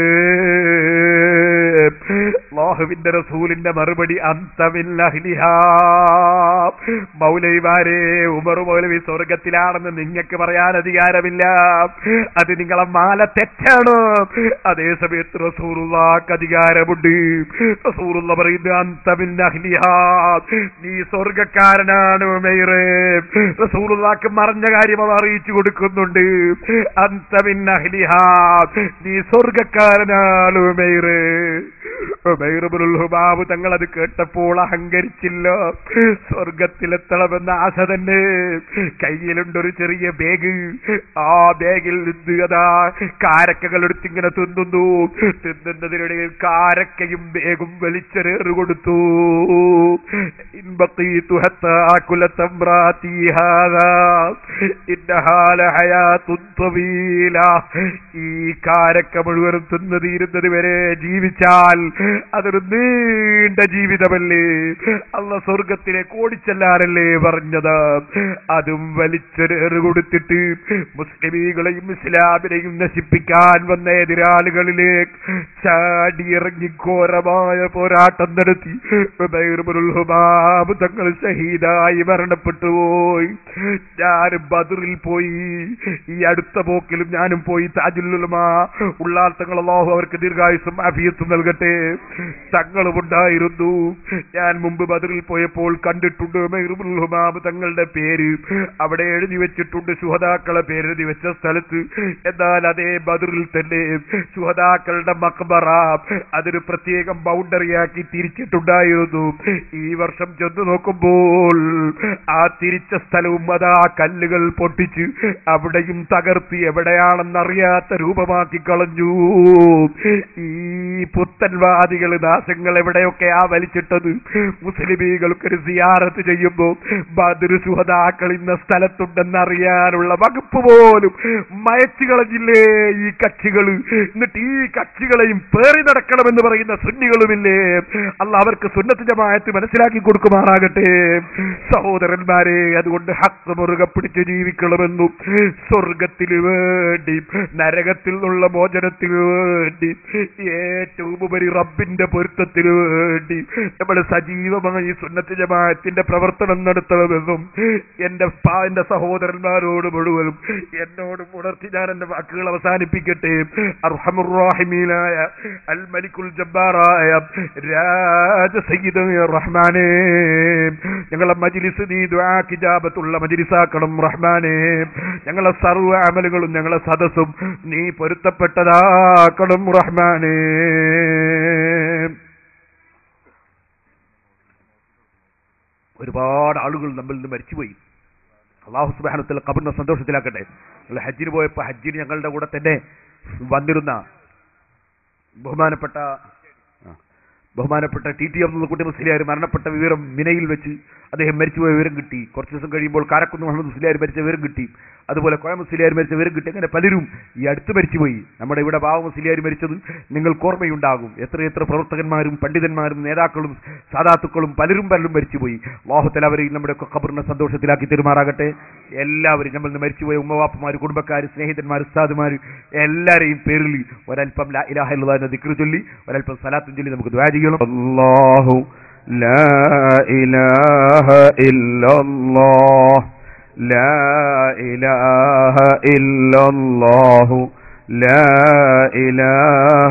അള്ളാഹുവിന്റെ റസൂലിന്റെ മറുപടി അന്തമില്ല മൗലവിമാരെ ഉമർ മൗലവി സ്വർഗത്തിലാണെന്ന് നിങ്ങൾക്ക് പറയാൻ അധികാരമില്ല അത് നിങ്ങളെ മാല തെറ്റാണ് അതേ സമയത്ത് റസൂറുള്ളാക്ക് അധികാരമുണ്ട് റസൂറുള്ള പറയുന്നത് അന്തമില്ല നീ സ്വർഗക്കാരനാണ് ഉമൈറേ റസൂറുള്ളാക്ക് മറഞ്ഞ കാര്യം അവർ അറിയിച്ചു കൊടുക്കുന്നുണ്ട് അന്തമിന്ന നീ സ്വർഗക്കാരനാണ് ഉമൈറേ ഉമൈറുബുൽഹുബാബ് തങ്ങൾ അത് കേട്ടപ്പോൾ അഹങ്കരിച്ചില്ല സ്വർഗത്തിലെത്തണമെന്ന ആശ തന്നെ കയ്യിലുണ്ടൊരു ചെറിയ ബാഗ് ആ ബാഗിൽ നിന്ന് അതാ കാരക്കകൾ എടുത്തിങ്ങനെ തിന്നുന്നു തിന്നുന്നതിനിടയിൽ കാരക്കയും ബാഗും വലിച്ചെറേറ് കൊടുത്തു ഇൻബഖീതു ഹത്താ ആകുല തംറാതി ഹാദാ ഇന്നഹാ ലഹയാതുൻ ത്വീല ഈ കാരക്ക മുഴുവനും തിന്നു തീരുന്നത് വരെ ജീവിച്ചാൽ അതൊരു നീണ്ട ജീവിതമല്ലേ അല്ല സ്വർഗത്തിലെ കോടിച്ചെല്ലാരല്ലേ പറഞ്ഞത് അതും വലിച്ചെറു കൊടുത്തിട്ട് മുസ്ലിമീകളെയും ഇസ്ലാമിനെയും നശിപ്പിക്കാൻ വന്ന എതിരാളികളിലേക്ക് ചാടിയിറങ്ങി ഘോരമായ പോരാട്ടം നടത്തി ഉമൈറുൽ തങ്ങൾ ഷഹീദായി മരണപ്പെട്ടു പോയി ഞാൻ ബദറിൽ പോയി ഈ അടുത്ത പോക്കിലും ഞാനും പോയി താജുല്ലുലമ ഉള്ളാർത്ഥങ്ങൾ അള്ളാഹു അവർക്ക് ദീർഘായുസും അഭിയത്തും നൽകട്ടെ നൽകട്ടെ തങ്ങളുമുണ്ടായിരുന്നു ഞാൻ മുമ്പ് ബദറിൽ പോയപ്പോൾ കണ്ടിട്ടുണ്ട് മെഹ്റുബുൽ ഹുമാബ് തങ്ങളുടെ പേര് അവിടെ എഴുതി വെച്ചിട്ടുണ്ട് സുഹതാക്കളെ പേര് എഴുതി വെച്ച സ്ഥലത്ത് എന്നാൽ അതേ ബദറിൽ തന്നെ സുഹതാക്കളുടെ മക്ബറ അതൊരു പ്രത്യേകം ബൗണ്ടറിയാക്കി തിരിച്ചിട്ടുണ്ടായിരുന്നു ഈ വർഷം ചെന്ന് നോക്കുമ്പോൾ ആ തിരിച്ച സ്ഥലവും അതാ കല്ലുകൾ പൊട്ടിച്ച് അവിടെയും തകർത്തി എവിടെയാണെന്നറിയാത്ത രൂപമാക്കി കളഞ്ഞു ഈ പുത്തൻവാദികൾ നാശങ്ങൾ എവിടെയൊക്കെയാ വലിച്ചിട്ടത് മുസ്ലിമീകൾക്കൊരു സിയാറത്ത് ചെയ്യുമ്പോ ബദർ സുഹതാക്കൾ ഇന്ന സ്ഥലത്തുണ്ടെന്ന് അറിയാനുള്ള വകുപ്പ് പോലും മയച്ചു കളഞ്ഞില്ലേ ഈ കക്ഷികൾ എന്നിട്ട് ഈ കക്ഷികളെയും പേറി നടക്കണമെന്ന് പറയുന്ന സുന്നികളുമില്ലേ അല്ല അവർക്ക് സുന്നത്ത് ജമായത്ത് മനസ്സിലാക്കി കൊടുക്കുമാറാകട്ടെ സഹോദരന്മാരെ അതുകൊണ്ട് ഹക്ക് മുറുകെ പിടിച്ച് ജീവിക്കണമെന്നും സ്വർഗത്തിന് വേണ്ടി നരകത്തിൽ നിന്നുള്ള മോചനത്തിന് വേണ്ടി ഏറ്റവും ഉപരി റബ്ബിന്റെ പൊരുത്തത്തിന് വേണ്ടി നമ്മൾ സജീവമായി സുന്നത്ത് ജമാഅത്തിന്റെ പ്രവർത്തനം നടത്തണമെന്നും എന്റെ പാ- എന്റെ സഹോദരന്മാരോട് മുഴുവനും എന്നോടും ഉണർത്തി ഞാൻ എന്റെ വാക്കുകൾ അവസാനിപ്പിക്കട്ടെ അർഹമുറാഹിമീനായ അൽ മലിക്കുൽ ജബ്ബാറായ രാജ സയ്യിദ് റഹ്മാനേ ഞങ്ങളെ മജിലിസ് നീ ദുആ കിജാബത്തുള്ള മജിലിസാക്കണം റഹ്മാനേ ഞങ്ങളെ സർവ്വ അമലുകളും ഞങ്ങളെ സദസ്സും നീ പൊരുത്തപ്പെട്ടതാക്കണം റഹ്മാനേ ഒരുപാട് ആളുകൾ നമ്മിൽ നിന്ന് മരിച്ചുപോയി അള്ളാഹു സുബാനത്തിൽ കബറിനെ സന്തോഷത്തിലാക്കട്ടെ ഞങ്ങൾ ഹജ്ജിന് പോയപ്പോ ഹജ്ജിന് ഞങ്ങളുടെ കൂടെ തന്നെ വന്നിരുന്ന ബഹുമാനപ്പെട്ട ആ, ബഹുമാനപ്പെട്ട ടി ടി അബ്ദുൽ കുട്ടി മുസ്ലിയാർ മരണപ്പെട്ട വിവരം മിനയിൽ വെച്ച് അദ്ദേഹം മരിച്ചുപോയ വിവരം കിട്ടി കുറച്ച് ദിവസം കഴിയുമ്പോൾ കാരക്കുന്ന് മുഹമ്മദ് മുസ്ലിയാർ മരിച്ച വിവരം കിട്ടി അതുപോലെ കോയ മുസ്ലിയാർ മരിച്ച വിവരം കിട്ടി അങ്ങനെ പലരും ഈ അടുത്ത് മരിച്ചുപോയി നമ്മുടെ ഇവിടെ ബാവ മുസ്ലിയാർ മരിച്ചത് നിങ്ങൾക്ക് ഓർമ്മയുണ്ടാകും എത്രയെത്ര പ്രവർത്തകന്മാരും പണ്ഡിതന്മാരും നേതാക്കളും സാധാത്തുക്കളും പലരും പലരും മരിച്ചുപോയി ലോഹത്തിൽ അവരെയും നമ്മുടെ ഖബറിനെ സന്തോഷത്തിലാക്കി തെരുമാറാകട്ടെ എല്ലാവരും നമ്മൾ മരിച്ചുപോയ ഉമ്മവാപ്പമാർ കുടുംബക്കാർ സ്നേഹിതന്മാർ ഉസ്താദുമാർ എല്ലാരെയും പേരിൽ ഒരൽപ്പം ലാ ഇലാഹ ഇല്ലല്ലാഹ് എന്ന ദിക്ർ ചൊല്ലി ഒരൽപ്പം സലാത്തും ചൊല്ലി നമുക്ക് ദുആ ചെയ്യണം അല്ലാഹു ലാ ഇലാഹ ഇല്ലല്ലാഹ് ലാ ഇലാഹ ഇല്ലല്ലാഹു ലാ ഇലാഹ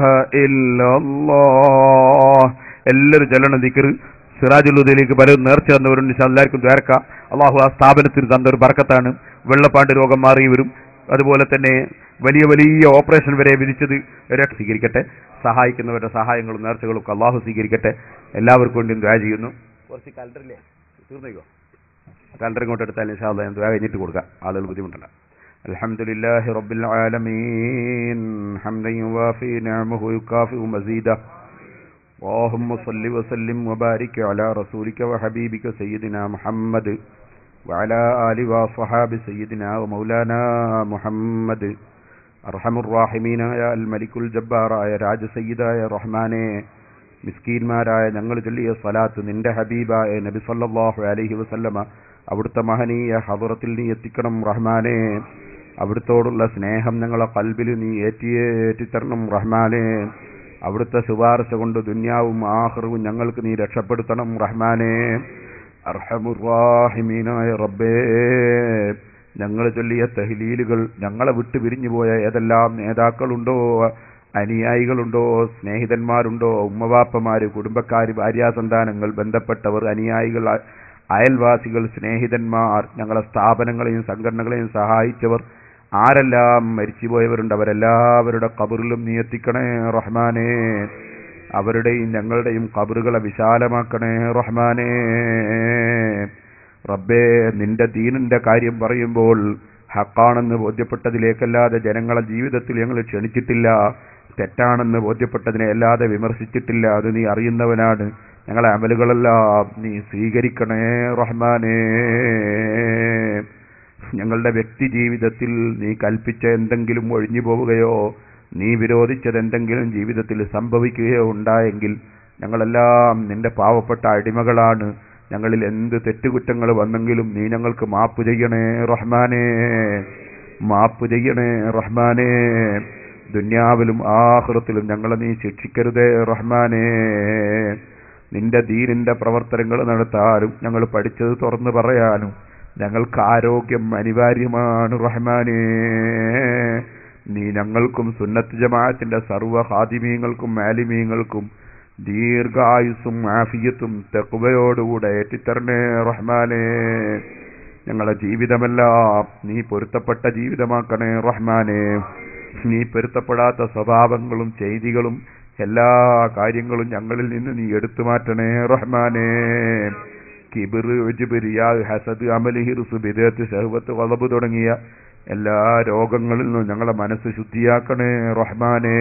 ഇല്ലല്ലാഹ് എല്ലാവരും ചൊല്ലണം ദിക്ർ സിറാജുല്ലുദയിലേക്ക് പലരും നേർച്ച തന്നവരുണ്ട് ഇൻഷാ എല്ലാവർക്കും ദ്വാരക്ക അള്ളാഹു ആ സ്ഥാപനത്തിന് തന്ന ഒരു ബർക്കത്താണ് വെള്ളപ്പാണ്ട് രോഗം മാറിയവരും അതുപോലെ തന്നെ വലിയ വലിയ ഓപ്പറേഷൻ വരെ വിധിച്ചത് രക്ഷ സ്വീകരിക്കട്ടെ സഹായിക്കുന്നവരുടെ സഹായങ്ങളും നേർച്ചകളും ഒക്കെ അള്ളാഹു സ്വീകരിക്കട്ടെ എല്ലാവർക്കും വേണ്ടിയും ദ്വാ ചെയ്യുന്നു കുറച്ച് കലണ്ടറില്ലേ തീർന്നേക്കോ കലണ്ടർ ഇങ്ങോട്ട് എടുത്താൽ ഇൻഷാ അള്ളാഹ് ഞാൻ ദ്വാ കഴിഞ്ഞിട്ട് കൊടുക്കാം ആളുകൾ ബുദ്ധിമുട്ടണ്ട الحمد لله رب العالمين حمدا يوافي نعمه ويكافئ مزيده اللهم صل وسلم وبارك على رسولك وحبيبك سيدنا محمد وعلى آل وصحاب سيدنا ومولانا محمد أرحم الراحمين يا الملك الجبار يا രാജ സയ്യിദായ റഹ്മാനെ മിസ്കീന്മാരായ ഞങ്ങൾ ചൊല്ലിയ സ്വലാത്ത് നിന്റെ ഹബീബായ നബി സല്ലല്ലാഹു അലൈഹി വസല്ലമ അവിടുത്തെ മഹനീയ ഹദറത്തിൽ നീ എത്തിക്കണം റഹ്മാനെ അവിടുത്തോടുള്ള സ്നേഹം ഞങ്ങളെ കൽബിൽ നീ ഏറ്റിയേറ്റിത്തരണം റഹ്മാനെ അവിടുത്തെ ശുപാർശ കൊണ്ട് ദുന്യാവും ആഹ്റവും ഞങ്ങൾക്ക് നീ രക്ഷപ്പെടുത്തണം റഹ്മാനെ അർഹമുറാഹിമീനായ റബ്ബേ ഞങ്ങൾ ചൊല്ലിയ തഹ്ലീലുകൾ ഞങ്ങളെ വിട്ടു പിരിഞ്ഞുപോയ ഏതെല്ലാം നേതാക്കളുണ്ടോ അനുയായികളുണ്ടോ സ്നേഹിതന്മാരുണ്ടോ ഉമ്മവാപ്പമാര് കുടുംബക്കാര് ഭാര്യാസന്താനങ്ങൾ ബന്ധപ്പെട്ടവർ അനുയായികൾ അ- അയൽവാസികൾ സ്നേഹിതന്മാർ ഞങ്ങളെ സ്ഥാപനങ്ങളെയും സംഘടനകളെയും സഹായിച്ചവർ ആരെല്ലാം മരിച്ചുപോയവരുണ്ട് അവരെല്ലാവരുടെ കബറിലും നീ എത്തിക്കണേ റഹ്മാനേ അവരുടെയും ഞങ്ങളുടെയും കബറുകളെ വിശാലമാക്കണേ റഹ്മാനേ റബ്ബേ നിന്റെ ദീനിന്റെ കാര്യം പറയുമ്പോൾ ഹക്കാണെന്ന് ബോധ്യപ്പെട്ടതിലേക്കല്ലാതെ ജനങ്ങളെ ജീവിതത്തിൽ ഞങ്ങൾ ക്ഷണിച്ചിട്ടില്ല തെറ്റാണെന്ന് ബോധ്യപ്പെട്ടതിനെ അല്ലാതെ വിമർശിച്ചിട്ടില്ല അത് നീ അറിയുന്നവനാണ് ഞങ്ങളെ അമലുകളെല്ലാം നീ സ്വീകരിക്കണേ റഹ്മാനേ ഞങ്ങളുടെ വ്യക്തി ജീവിതത്തിൽ നീ കൽപ്പിച്ച എന്തെങ്കിലും ഒഴിഞ്ഞു പോവുകയോ നീ വിരോധിച്ചത് എന്തെങ്കിലും ജീവിതത്തിൽ സംഭവിക്കുകയോ ഉണ്ടായെങ്കിൽ ഞങ്ങളെല്ലാം നിന്റെ പാവപ്പെട്ട അടിമകളാണ് ഞങ്ങളിൽ എന്ത് തെറ്റുകുറ്റങ്ങൾ വന്നെങ്കിലും നീ ഞങ്ങൾക്ക് മാപ്പ് ചെയ്യണേ റഹ്മാനേ മാപ്പ് ചെയ്യണേ റഹ്മാനേ ദുന്യാവിലും ആഹൃത്തിലും ഞങ്ങളെ നീ ശിക്ഷിക്കരുതേ റഹ്മാനേ നിന്റെ ദീനിന്റെ പ്രവർത്തനങ്ങൾ നടത്താനും ഞങ്ങൾ പഠിച്ചത് തുറന്നു പറയാനും ഞങ്ങൾക്ക് ആരോഗ്യം അനിവാര്യമാണ് റഹ്മാനേ നീ ഞങ്ങൾക്കും സുന്നത്ത് ജമാഅത്തിന്റെ സർവ്വ ഹാദിമീങ്ങൾക്കും മാലിമീങ്ങൾക്കും ദീർഘായുസ്സും ആഫിയത്തും തെക്കുവയോടുകൂടെ ഏറ്റിത്തരണേ റഹ്മാനേ ഞങ്ങളുടെ ജീവിതമെല്ലാം നീ പൊരുത്തപ്പെട്ട ജീവിതമാക്കണേ റഹ്മാനെ നീ പൊരുത്തപ്പെടാത്ത സ്വഭാവങ്ങളും ചെയ്തികളും എല്ലാ കാര്യങ്ങളും ഞങ്ങളിൽ നിന്ന് നീ എടുത്തു മാറ്റണേ റഹ്മാനെ കിബിർ ഉജ്ബിരിയാ ഹസദ് അമല് ഹിർസ് ബിദത്ത് ഷഹ്വത്ത് വളബ് തുടങ്ങിയ എല്ലാ രോഗങ്ങളിൽ നിന്നും ഞങ്ങളെ മനസ്സ് ശുദ്ധിയാക്കണേ റഹ്മാനെ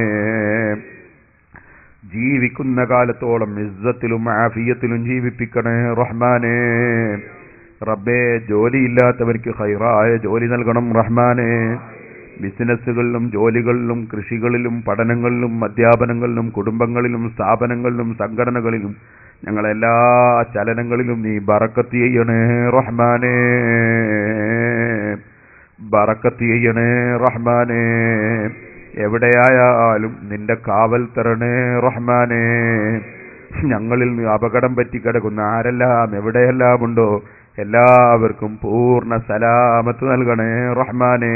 ജീവിക്കുന്ന കാലത്തോളം ഇസ്സത്തിലും ആഫിയത്തിലും ജീവിപ്പിക്കണേ റഹ്മാനെ റബ്ബേ ജോലിയില്ലാത്തവർക്ക് ഹൈറായ ജോലി നൽകണം റഹ്മാനെ ബിസിനസ്സുകളിലും ജോലികളിലും കൃഷികളിലും പഠനങ്ങളിലും അധ്യാപനങ്ങളിലും കുടുംബങ്ങളിലും സ്ഥാപനങ്ങളിലും സംഘടനകളിലും ഞങ്ങളെല്ലാ ചലനങ്ങളിലും നീ ബറക്കത്ത് ചെയ്യണേ റഹ്മാനെ ബറക്കത്ത് ചെയ്യണേ റഹ്മാനെ എവിടെയായാലും നിന്റെ കാവൽ തരണേ റഹ്മാനെ ഞങ്ങളിൽ നിന്ന് അപകടം പറ്റിക്കിടക്കുന്ന ആരെല്ലാം എവിടെയെല്ലാം ഉണ്ടോ എല്ലാവർക്കും പൂർണ്ണ സലാമത്ത് നൽകണേ റഹ്മാനെ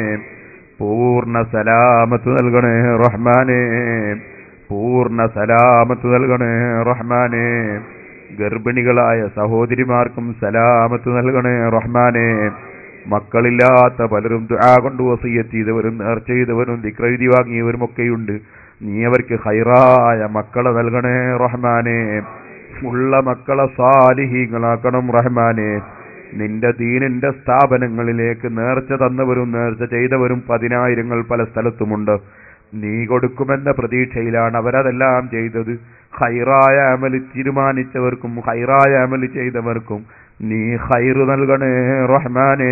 പൂർണ്ണ സലാമത്ത് നൽകണേ റഹ്മാനെ പൂർണ്ണ സലാമത്ത് നൽകണേ റഹ്മാനെ ഗർഭിണികളായ സഹോദരിമാർക്കും സലാമത്ത് നൽകണേ റഹ്മാനെ മക്കളില്ലാത്ത പലരും ദുആ കൊണ്ട് വസീയത്ത് ചെയ്തവരും നേർച്ച ചെയ്തവരും ദിക്രൈതി വാങ്ങിയവരും ഒക്കെയുണ്ട് നീ അവർക്ക് ഹൈറായ മക്കളെ നൽകണേ റഹ്മാനെ ഉള്ള മക്കളെ സാലിഹീങ്ങളാക്കണം റഹ്മാനെ നിന്റെ ദീനിന്റെ സ്ഥാപനങ്ങളിലേക്ക് നേർച്ച തന്നവരും നേർച്ച ചെയ്തവരും പതിനായിരങ്ങൾ പല സ്ഥലത്തുമുണ്ട് നീ കൊടുക്കുമെന്ന പ്രതീക്ഷയിലാണ് അവരതെല്ലാം ചെയ്തത് ഹൈറായ അമല് തീരുമാനിച്ചവർക്കും ഹൈറായ അമല് ചെയ്തവർക്കും നീ ഹൈറ് നൽകണേ റഹ്മാനെ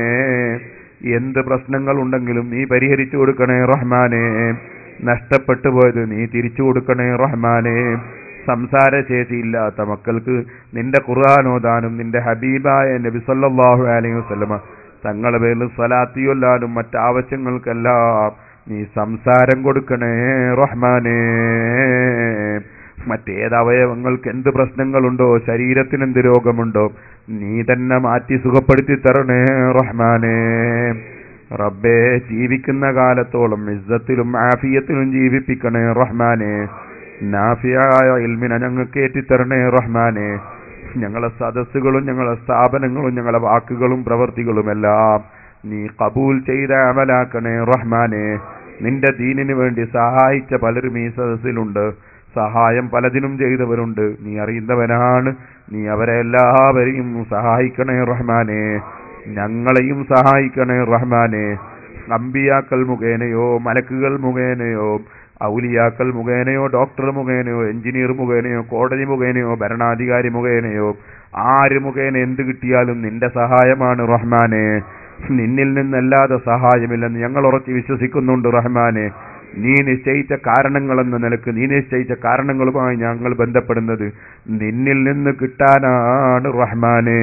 എന്ത് പ്രശ്നങ്ങൾ ഉണ്ടെങ്കിലും നീ പരിഹരിച്ചു കൊടുക്കണേ റഹ്മാനെ നഷ്ടപ്പെട്ടു പോയത് നീ തിരിച്ചു കൊടുക്കണേ റഹ്മാനെ സംസാരശേഷിയില്ലാത്ത മക്കൾക്ക് നിന്റെ ഖുർആാനോദാനും നിന്റെ ഹബീബായ നബി സല്ലല്ലാഹു അലൈഹി വസല്ലമ തങ്ങളുടെ പേരിൽ സ്വലാത്തിയൊല്ലാനും മറ്റാവശ്യങ്ങൾക്കെല്ലാം നീ സംസാരം കൊടുക്കണേ റഹ്മാനേ മറ്റേത് അവയവങ്ങൾക്ക് എന്ത് പ്രശ്നങ്ങളുണ്ടോ ശരീരത്തിന് എന്ത് രോഗമുണ്ടോ നീ തന്നെ മാറ്റി സുഖപ്പെടുത്തി തരണേ റഹ്മാനേ റബ്ബേ ജീവിക്കുന്ന കാലത്തോളം ഇസ്സത്തിലും ആഫിയത്തിലും ജീവിപ്പിക്കണേ റഹ്മാനെ നാഫിയായ ഇൽമിനെ ഞങ്ങൾക്ക് ഏറ്റിത്തരണേ റഹ്മാനെ ഞങ്ങളെ സദസ്സുകളും ഞങ്ങളെ സ്ഥാപനങ്ങളും ഞങ്ങളെ വാക്കുകളും പ്രവർത്തികളും എല്ലാം നീ കബൂൽ ചെയ്ത അമലാക്കണേ റഹ്മാനെ നിന്റെ ദീനിനു വേണ്ടി സഹായിച്ച പലരും ഈ സദസ്സിലുണ്ട് സഹായം പലതിനും ചെയ്തവരുണ്ട് നീ അറിയുന്നവനാണ് നീ അവരെ എല്ലാവരെയും സഹായിക്കണേ റഹ്മാനെ ഞങ്ങളെയും സഹായിക്കണേ റഹ്മാനെ അമ്പിയാക്കൾ മുഖേനയോ മലക്കുകൾ മുഖേനയോ ഔലിയാക്കൾ മുഖേനയോ ഡോക്ടർ മുഖേനയോ എഞ്ചിനീയർ മുഖേനയോ കോടതി മുഖേനയോ ഭരണാധികാരി മുഖേനയോ ആര് മുഖേന എന്ത് കിട്ടിയാലും നിന്റെ സഹായമാണ് റഹ്മാനെ നിന്നിൽ നിന്നല്ലാതെ സഹായമില്ലെന്ന് ഞങ്ങൾ ഉറച്ച് വിശ്വസിക്കുന്നുണ്ട് റഹ്മാനെ നീ നിശ്ചയിച്ച കാരണങ്ങളെന്ന നിലക്ക് നീ നിശ്ചയിച്ച കാരണങ്ങളുമായി ഞങ്ങൾ ബന്ധപ്പെടുന്നത് നിന്നിൽ നിന്ന് കിട്ടാനാണ് റഹ്മാനെ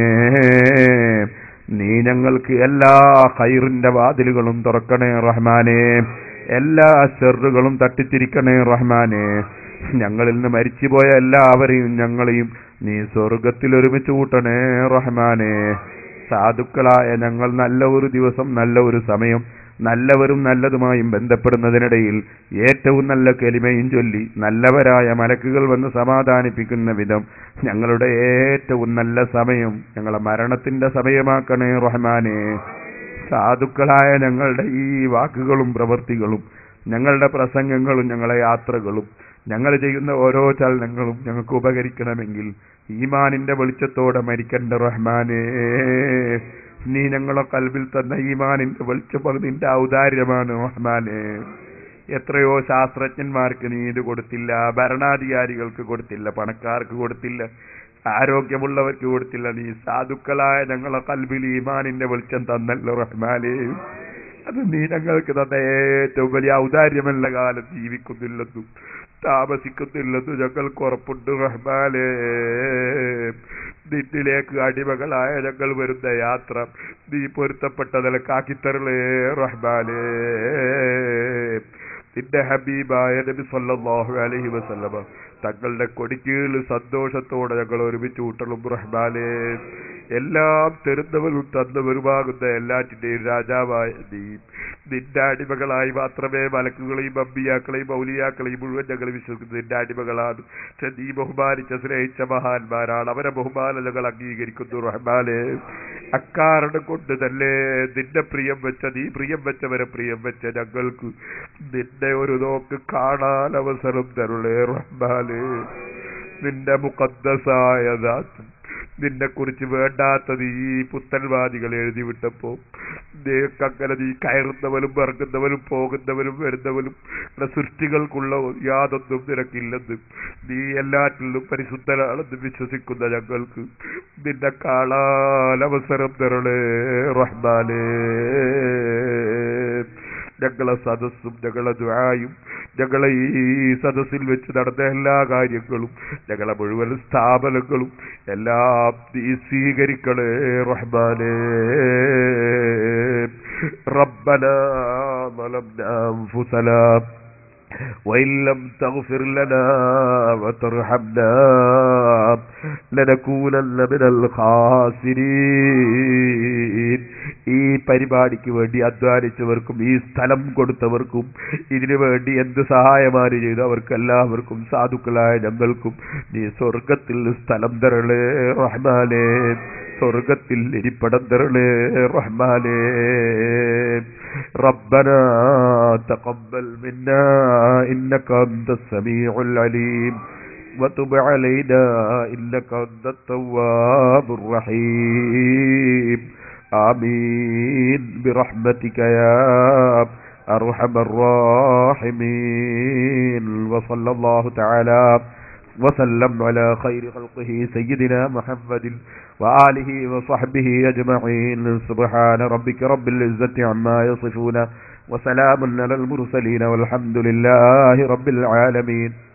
നീ ഞങ്ങൾക്ക് എല്ലാ ഹൈറിന്റെ വാതിലുകളും തുറക്കണേ റഹ്മാനെ എല്ലാ ഷെറുകളും തട്ടിത്തിരിക്കണേ റഹ്മാനെ ഞങ്ങളിൽ നിന്ന് മരിച്ചുപോയ എല്ലാവരെയും ഞങ്ങളെയും നീ സ്വർഗത്തിൽ ഒരുമിച്ച് കൂട്ടണേ റഹ്മാനെ സാധുക്കളായ ഞങ്ങൾ നല്ല ഒരു ദിവസം നല്ല ഒരു സമയം നല്ലവരും നല്ലതുമായും ബന്ധപ്പെടുന്നതിനിടയിൽ ഏറ്റവും നല്ല കെലിമയും ചൊല്ലി നല്ലവരായ മലക്കുകൾ വന്ന് സമാധാനിപ്പിക്കുന്ന വിധം ഞങ്ങളുടെ ഏറ്റവും നല്ല സമയം ഞങ്ങളെ മരണത്തിന്റെ സമയമാക്കണേ റഹ്മാനെ സാധുക്കളായ ഞങ്ങളുടെ ഈ വാക്കുകളും പ്രവൃത്തികളും ഞങ്ങളുടെ പ്രസംഗങ്ങളും ഞങ്ങളെ യാത്രകളും ഞങ്ങൾ ചെയ്യുന്ന ഓരോ ചലനങ്ങളും ഞങ്ങൾക്ക് ഉപകരിക്കണമെങ്കിൽ ഈമാനിന്റെ വെളിച്ചത്തോടെ മരിക്കണ്ട റഹ്മാനേ നീ ഞങ്ങളെ കൽവിൽ തന്ന ഈമാനിന്റെ വെളിച്ചം അത് നിന്റെ ഔദാര്യമാണ് റഹ്മാനെ എത്രയോ ശാസ്ത്രജ്ഞന്മാർക്ക് നീ ഇത് കൊടുത്തില്ല ഭരണാധികാരികൾക്ക് കൊടുത്തില്ല പണക്കാർക്ക് കൊടുത്തില്ല ആരോഗ്യമുള്ളവർക്ക് കൊടുത്തില്ല നീ സാധുക്കളായ ഞങ്ങളെ കൽബിൽ ഈമാനിന്റെ വെളിച്ചം തന്നല്ലോ റഹ്മാനെ അത് നീ ഞങ്ങൾക്ക് തന്ന ഏറ്റവും വലിയ ഔദാര്യമല്ല കാലം ജീവിക്കുന്നില്ലെന്നും താമസിക്കുന്നില്ലെന്നും ഞങ്ങൾക്ക് ഉറപ്പുണ്ട് റഹ്മാനെ നിന്നിലേക്ക് അടിമകളായ ഞങ്ങൾ വരുന്ന യാത്ര നീ പൊരുത്തപ്പെട്ട നിലക്കാക്കിത്തരളേ റഹ്മാനെ നിന്റെ ഹബീബായ നബി സല്ലല്ലാഹു അലൈഹി വസല്ലമ തങ്ങളുടെ കൊടിക്കീഴിൽ സന്തോഷത്തോടെ ഞങ്ങൾ ഒരുമിച്ച് കൂട്ടണം റഹ്മാനെ എല്ലാം തരുന്നവരും തന്നവരുമാകുന്ന എല്ലാറ്റിന്റെയും രാജാവായ നീ നിന്റെ അടിമകളായി മാത്രമേ മലക്കുകളെയും അമ്പിയാക്കളെയും മൗലിയാക്കളെയും മുഴുവൻ ഞങ്ങൾ വിശ്വസിക്കുന്നത് നിന്റെ അടിമകളാണ് പക്ഷെ നീ ബഹുമാനിച്ച സ്നേഹിച്ച മഹാന്മാരാണ് അവരെ ബഹുമാനതകൾ അംഗീകരിക്കുന്നു റഹ്മാനെ അക്കാരണം കൊണ്ട് തന്നെ നിന്റെ പ്രിയം വെച്ച നീ പ്രിയം വെച്ചവരെ പ്രിയം വെച്ച ഞങ്ങൾക്ക് നിന്നെ ഒരു നോക്ക് കാണാൻ അവസരം തരുളേ റഹ്മാനെ നിന്റെ മുഖദ്ദസായ ദാത്ത് നിന്നെ കുറിച്ച് വേണ്ടാത്തത് ഈ പുത്തൻവാദികൾ എഴുതി വിട്ടപ്പോ നിനക്കങ്ങനെ നീ കയറുന്നവനും ഇറങ്ങുന്നവനും പോകുന്നവനും വരുന്നവനും ഇവിടെ സൃഷ്ടികൾക്കുള്ള യാതൊന്നും നിനക്കില്ലെന്ന് നീ എല്ലാറ്റിലും പരിശുദ്ധനാണെന്ന് വിശ്വസിക്കുന്ന ഞങ്ങൾക്ക് നിന്നെ കാണാൻ അവസരം തരണേ റഹ്മാനേ ഞങ്ങളെ സദസ്സും ഞങ്ങളെ ദുആയും ഞങ്ങളെ ഈ സദസ്സിൽ വെച്ച് നടന്ന എല്ലാ കാര്യങ്ങളും ഞങ്ങളെ മുഴുവൻ സ്ഥാപനങ്ങളും എല്ലാം നീ സ്വീകരിക്കണേ റഹ്മാനേ ربنا ظلمنا أنفسنا وإن لم تغفر لنا وترحمنا لنكونن من الخاسرين ഈ പരിപാടിക്ക് വേണ്ടി അധ്വാനിച്ചവർക്കും ഈ സ്ഥലം കൊടുത്തവർക്കും ഇതിനു വേണ്ടി എന്ത് സഹായമാണ് ചെയ്തു അവർക്ക് എല്ലാവർക്കും സാധുക്കളായ ഞങ്ങൾക്കും നീ സ്വർഗത്തിൽ സ്ഥലം തരളേ റഹ്മാനേ സ്വർഗത്തിൽ ഇരിപ്പടം തരളേ റഹ്മാനേ ربنا تقبل منا إنك أنت السميع العليم وتب علينا إنك أنت التواب الرحيم آمين برحمتك يا أرحم الراحمين وصلى الله تعالى وسلم على خير خلقه سيدنا محمد وآله وصحبه أجمعين سبحان ربك رب العزة عما يصفون وسلام على المرسلين والحمد لله رب العالمين